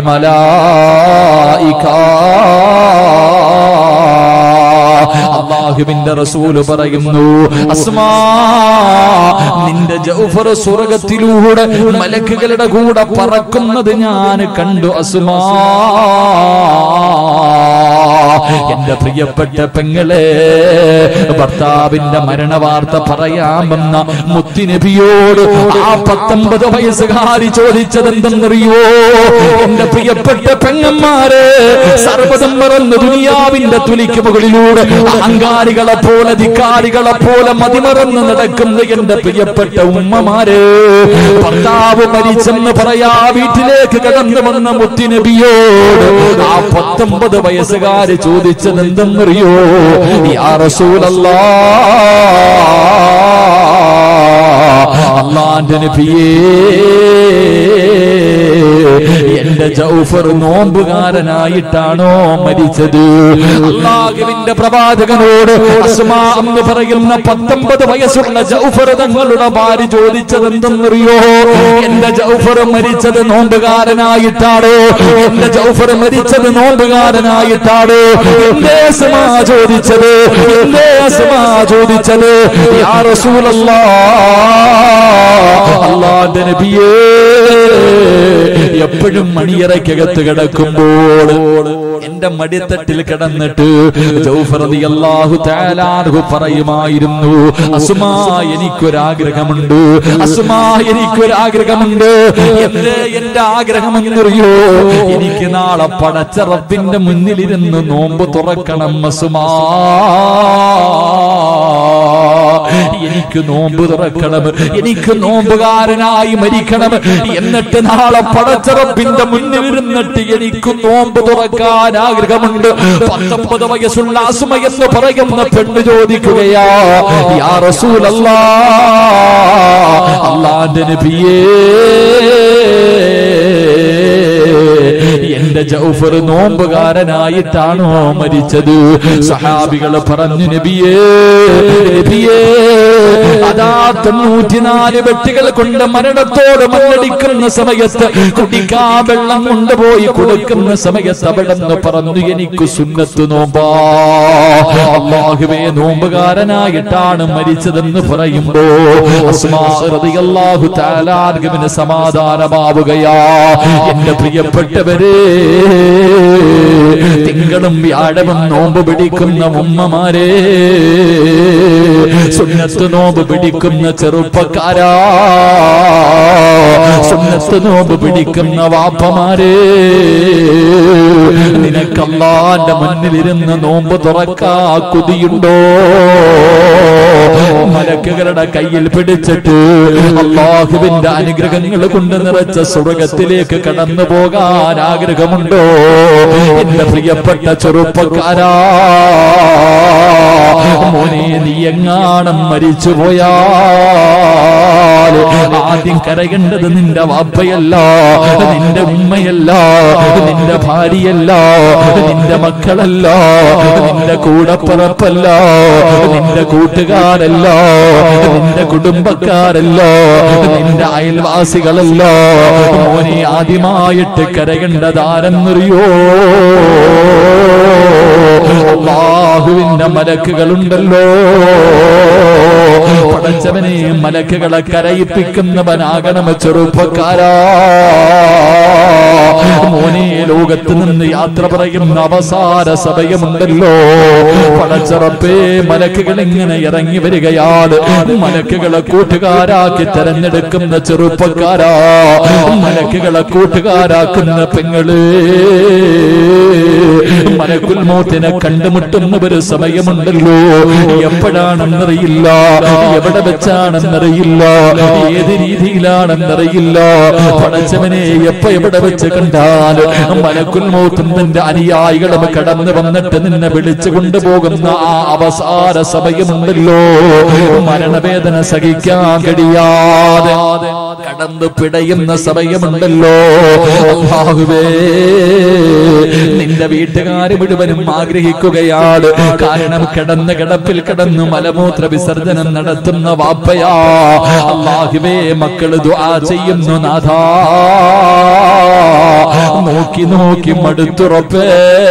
മലായിക അള്ളാഹുവിന്റെ റസൂല് പറയുന്നു അസ്മാ നിന്റെ ജൗഫർ സ്വർഗത്തിലൂടെ മലക്കുകളുടെ കൂടെ പറക്കുന്നത് ഞാൻ കണ്ടു അസ്മാ എന്റെ പ്രിയപ്പെട്ട പെങ്ങളെ ഭർത്താവിന്റെ മരണവാർത്ത പറയാമെന്ന മുത്തിനബിയോട് ആ പത്തൊമ്പത് വയസ്സുകാരി ചോദിച്ചതെന്തെന്നറിയോ എന്റെ പ്രിയപ്പെട്ട പെങ്ങന്മാരെ സർവ്വതം മറന്ന് ദുനിയാവിന്റെ തുലിക്ക് മുകളിലൂടെ അഹങ്കാരികളെ പോലെ ധിക്കാരികളെ പോലെ മതിമറന്ന് നടക്കുന്ന എന്റെ പ്രിയപ്പെട്ട ഉമ്മമാരെ ഭർത്താവ് മരിച്ചെന്ന് പറയാ വീട്ടിലേക്ക് കടന്നു വന്ന മുത്തിനബിയോട് ആ പത്തൊമ്പത് വയസ്സുകാര് ചോദിച്ചത് എന്തെന്നറിയോ യാ റസൂലല്ലാ അള്ളാന്റെ നബിയേ എന്റെ ജൗഫർ നോമ്പുകാരനായിട്ടാണോ മരിച്ചത് അള്ളാഹുവിന്റെ പ്രവാചകനോട് അസ്മാ എന്ന് പറയുന്ന പത്തൊമ്പത് വയസ്സുള്ള ജൗഫർ തങ്ങളുടെ ഭാര്യ ചോദിച്ചത് എന്തെന്നറിയോ എന്റെ ജൗഫർ മരിച്ചത് നോമ്പുകാരനായിട്ടാണോ എന്റെ ജൗഫർ മരിച്ചത് നോമ്പുകാരനായിട്ടാണോ എന്റെ അസ്മാ ചോദിച്ചത് എന്റെ അസ്മാ ചോദിച്ചത് യാ റസൂലല്ലാ അള്ളാന്റെ നബിയേ എപ്പോഴും മണിയറയ്ക്കകത്ത് കിടക്കുമ്പോൾ എന്റെ മടിത്തട്ടിൽ കിടന്നിട്ട് ജൗഫർ റളിയല്ലാഹു തആല അൻഹു പറയുമായിരുന്നു അസുമാ എനിക്കൊരാഗ്രഹമുണ്ട് അസുമാ എനിക്കൊരാഗ്രഹമുണ്ട് എന്തേ എന്റെ ആഗ്രഹം എന്നറിയോ എനിക്ക് നാളെ പടച്ച റബ്ബിന്റെ മുന്നിലിരുന്ന് നോമ്പ് തുറക്കണം അസുമാ എനിക്ക് നോമ്പ് തുറക്കണം എനിക്ക് നോമ്പുകാരനായി മരിക്കണം എന്നിട്ട് നാളെ പടച്ചറപ്പിന്റെ മുന്നിൽ ഇരുന്നിട്ട് എനിക്ക് നോമ്പ് തുറക്കാൻ ആഗ്രഹമുണ്ട് പത്തൊമ്പത് വയസ്സുള്ള അസുമ എന്ന് പറയുന്ന പെണ്ണ് ചോദിക്കുകയാ യാ റസൂലല്ലാ അള്ളാന്റെ നബിയേ എന്റെ ജൗഫർ നോമ്പുകാരനായിട്ടാണോ മരിച്ചത് സഹാബികൾ പറഞ്ഞു നബിയേ നബിയേ അതാ തൊണ്ണൂറ്റിനാല് വെട്ടികൾ കൊണ്ട് മരണത്തോട് മല്ലടിക്കുന്ന സമയത്ത് കുടിക്കാ വെള്ളം കൊണ്ടുപോയി കൊടുക്കുന്ന സമയത്ത് അവിടെന്ന് പറഞ്ഞു എനിക്ക് സുന്നത്ത് നോമ്പാ അള്ളാഹുവേ നോമ്പുകാരനായിട്ടാണ് മരിച്ചതെന്ന് പറയുമ്പോ അസ്മാ റളിയല്ലാഹു തആല അൻഹുവിന് സമാധാനമാവുകയാ എന്റെ പ്രിയപ്പെട്ടവരെ തിങ്കളും വ്യാഴവും നോമ്പ് പിടിക്കുന്ന ഉമ്മമാരെ സുന്നത്ത് നോമ്പ് പിടിക്കുന്ന ചെറുപ്പക്കാരാ സുന്നത്ത് നോമ്പ് പിടിക്കുന്ന വാപ്പമാരെ നിനക്കല്ലാന്റെ മുന്നിലിരുന്ന് നോമ്പ് തുറക്കാ കുതിയുണ്ടോ മലക്കുകളുടെ കയ്യിൽ പിടിച്ചിട്ട് അള്ളാഹുവിന്റെ അനുഗ്രഹങ്ങൾ കൊണ്ട് നിറച്ച സ്വർഗത്തിലേക്ക് കടന്നു പോകാൻ ആഗ്രഹമുണ്ടോ എന്റെ പ്രിയപ്പെട്ട ചെറുപ്പക്കാരാ മോനെ നീ എങ്ങാണം മരിച്ചു പോയാൽ ആദ്യം കരയേണ്ടത് നിന്റെ വാപ്പയല്ല നിന്റെ ഉമ്മയല്ല നിന്റെ ഭാര്യയല്ല നിന്റെ മക്കളല്ല നിന്റെ കൂടപ്പുറപ്പല്ല നിന്റെ കൂട്ടുകാരല്ല നിന്റെ കുടുംബക്കാരല്ല നിന്റെ അയൽവാസികളല്ല മോനെ ആദ്യമായിട്ട് കരകേണ്ടതാരെന്നറിയോ അള്ളാഹുവിന്റെ മലക്കുകളുണ്ടല്ലോ പടച്ചവനെ മലക്കുകളെ കരയിപ്പിക്കുന്നവനാകണം ചെറുപ്പക്കാരാ മോനെ ലോകത്ത് നിന്ന് യാത്ര പറയുന്ന അവസാന സമയമുണ്ടല്ലോ പടച്ചറപ്പേ മലക്കുകൾ ഇങ്ങനെ ഇറങ്ങി വരികയാണ് മലക്കുകളെ കൂട്ടുകാരാക്കി തെരഞ്ഞെടുക്കുന്ന ചെറുപ്പക്കാരാ മലക്കുകളെ കൂട്ടുകാരാക്കുന്ന പെങ്ങള് മലക്കുൽ മോത്തിനെ കണ്ടുമുട്ടുന്ന ഒരു സമയമുണ്ടല്ലോ എപ്പോഴാണെന്നറിയില്ല എവിടെ വെച്ചാണെന്നറിയില്ല ഏത് രീതിയിലാണെന്നറിയില്ല പടച്ചവനെ എപ്പോ എവിടെ വെച്ച് കണ്ടാൽ മലക്കുൽ മൗത്തും നിന്റെ അനുയായികളും കടന്നു വന്നിട്ട് നിന്നെ വിളിച്ചു കൊണ്ടുപോകുന്ന ആ അവസാന സമയമുണ്ടല്ലോ മരണവേദന സഹിക്കാൻ കഴിയാതെ കടന്നു പിടയുന്ന സമയമുണ്ടല്ലോ അല്ലാഹുവേ നിന്റെ വീട്ടുകാര് മുഴുവനും ആഗ്രഹിക്കുകയാണ് കാരണം കിടന്ന് കിടപ്പിൽ കിടന്ന് മലമൂത്ര വിസർജനം നടത്തുന്ന വാപ്പയാ അള്ളാഹുവേ മക്കള് ദുആ ചെയ്യുന്നു നാഥാ നോക്കി നോക്കി മടുത്തുറപ്പേ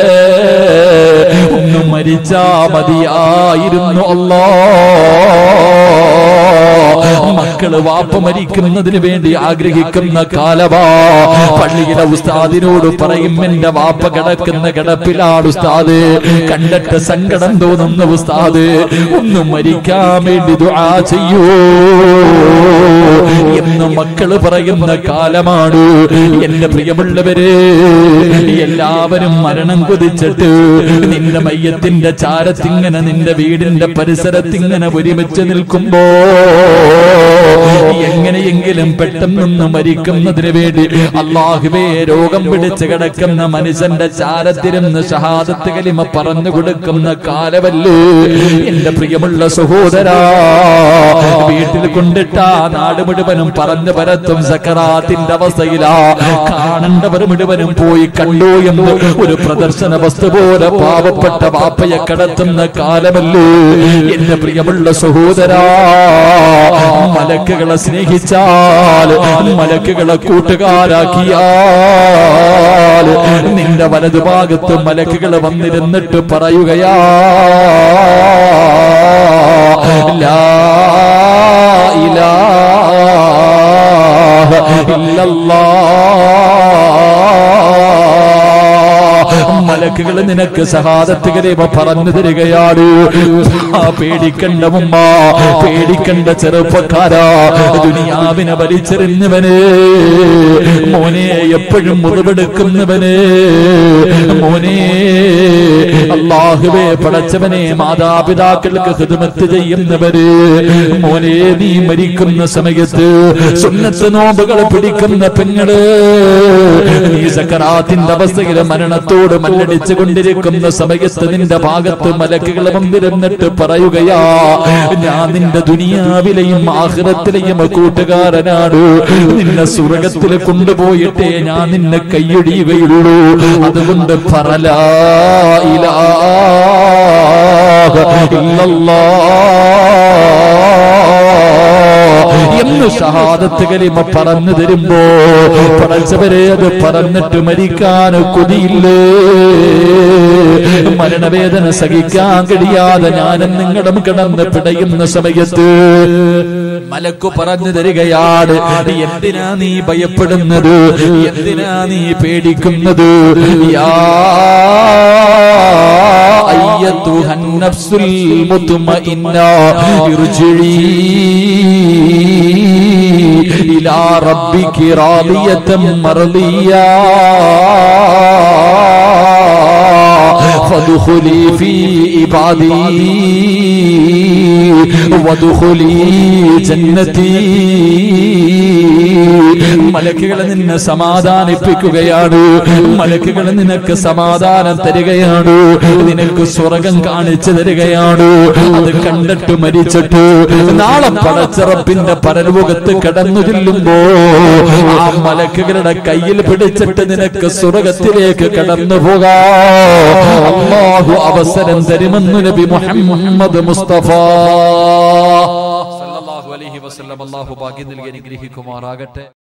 ഒന്ന് മരിച്ചാ മതിയായിരുന്നു അല്ലാ മക്കള് വാപ്പ മരിക്കുന്നതിന് വേണ്ടി ആഗ്രഹിക്കുന്ന കാലവാ പള്ളിയിലെ ഉസ്താദിനോട് പറയും എന്റെ വാപ്പ കിടക്കുന്ന കിടപ്പിലാണ് ഉസ്താദ് കണ്ടിട്ട് സങ്കടം തോന്നുന്ന ഉസ്താദ് ഒന്ന് മരിക്കാൻ വേണ്ടി ദുആ ചെയ്യൂ എന്ന് മക്കള് പറയുന്ന കാലമാണ് എന്റെ പ്രിയമുള്ളവരെ എല്ലാവരും മരണം കൊതിച്ചിട്ട് നിന്റെ മയ്യത്തിന്റെ ചാരത്തിങ്ങനെ നിന്റെ വീടിന്റെ പരിസരത്തിങ്ങനെ ഒരുമിച്ച് നിൽക്കുമ്പോ എങ്ങനെയെങ്കിലും പെട്ടെന്നൊന്ന് മരിക്കുന്നതിന് വേണ്ടി അള്ളാഹുവേ രോഗം പിടിച്ച് കിടക്കുന്ന മനുഷ്യന്റെ ചാരത്തിരുന്ന് ഷഹാദത്ത് കലിമ പറഞ്ഞു കൊടുക്കുന്ന കാലമല്ലേ എന്റെ പ്രിയമുള്ള സഹോദരാ വീട്ടിൽ കൊണ്ടിട്ടാ നാട് മുഴുവനും പറഞ്ഞു പരത്തും സക്കറാത്തിന്റെ അവസ്ഥയിലാ കാണേണ്ടവർ മുഴുവനും പോയി കണ്ടു എന്ന് ഒരു പ്രദർശന വസ്തു പോലെ പാവപ്പെട്ട വാപ്പയെ കടത്തുന്ന കാലമല്ലേ എന്റെ പ്രിയമുള്ള സഹോദരാ മലക്കുകളെ സ്നേഹിച്ചാൽ മലക്കുകളെ കൂട്ടുകാരാക്കിയാൽ നിന്റെ വലതുഭാഗത്ത് മലക്കുകൾ വന്നിരുന്നിട്ട് പറയുകയാ ലാ ഇലാഹ ഇല്ലല്ലാഹ് മലക്കുകൾ നിനക്ക് സഹാദത്ത് കരീമ പറഞ്ഞു തരികയാണ് ആ പേടിക്കണ്ട ഉമ്മ പേടിക്കണ്ട ചെറുപ്പക്കാരാ ദുനിയാവിനെ വലിച്ചെറിഞ്ഞവന് മോനെ എപ്പോഴും മുറിവെടുക്കുന്നവന് മോനെ അള്ളാഹുവേ പടച്ചവനെ മാതാപിതാക്കൾക്ക് ഹിദമത്ത് ചെയ്യുന്നവര് മോനെ നീ മരിക്കുന്ന സമയത്ത് സുന്നത്ത് നോമ്പുകൾ പിടിക്കുന്ന പെങ്ങള് നീ സക്കറാത്തിന്റെ അവസ്ഥയിൽ മരണത്തോട് മല്ലടിച്ചു കൊണ്ടിരിക്കുന്ന സമയത്ത് നിന്റെ ഭാഗത്ത് മലക്കുകൾ വന്നിരുന്നിട്ട് പറയുകയാ ഞാൻ നിന്റെ ദുനിയാവിലെയും ആഹ്റത്തിലെയും കൂട്ടുകാരനാണ് നിന്നെ സ്വർഗത്തിൽ കൊണ്ടുപോയിട്ടേ ഞാൻ നിന്നെ കൈയൊഴിയുകയുള്ളൂ അതുകൊണ്ട് പറലാ ഇലാഹ ഇല്ലല്ലാഹ് എന്ന് ഷഹാദത്ത് കലിമ പറഞ്ഞു തരുമ്പോ പടച്ചവരെ അത് പറഞ്ഞിട്ട് മരിക്കാൻ കൊതിയില്ലേ മരണവേദന സഹിക്കാൻ കഴിയാതെ ഞാനും നിങ്ങളും കിടന്ന് പിടയുന്ന സമയത്ത് മലക്കു പറഞ്ഞു തരികയാണ് എന്തിനാ നീ ഭയപ്പെടുന്നത് എന്തിനാ നീ പേടിക്കുന്നത് യാ أيتها النفس المطمئنة ارجعي إلى ربك راضية مرضية فادخلي في عبادي وادخلي جنتي മലക്കുകൾ നിന്നെ സമാധാനിപ്പിക്കുകയാണ് മലക്കുകൾ നിനക്ക് സമാധാനം തരികയാണ് നിനക്ക് സ്വർഗം കാണിച്ചു തരികയാണ് അത് കണ്ടിട്ട് മരിച്ചിട്ട് നാളെ പടച്ചിറപ്പിന്റെ പരലോകത്ത് കടന്നു ചെല്ലുമ്പോ ആ മലക്കുകളുടെ കയ്യിൽ പിടിച്ചിട്ട് നിനക്ക് സ്വർഗത്തിലേക്ക് കടന്നു പോകാ അള്ളാഹു അവസരം തരുമെന്ന് നബി മുഹമ്മദ് മുസ്തഫ സല്ലല്ലാഹു അലൈഹി വസല്ലം അള്ളാഹു ഭാഗ്യം നൽകി അനുഗ്രഹിക്കുമാറാകട്ടെ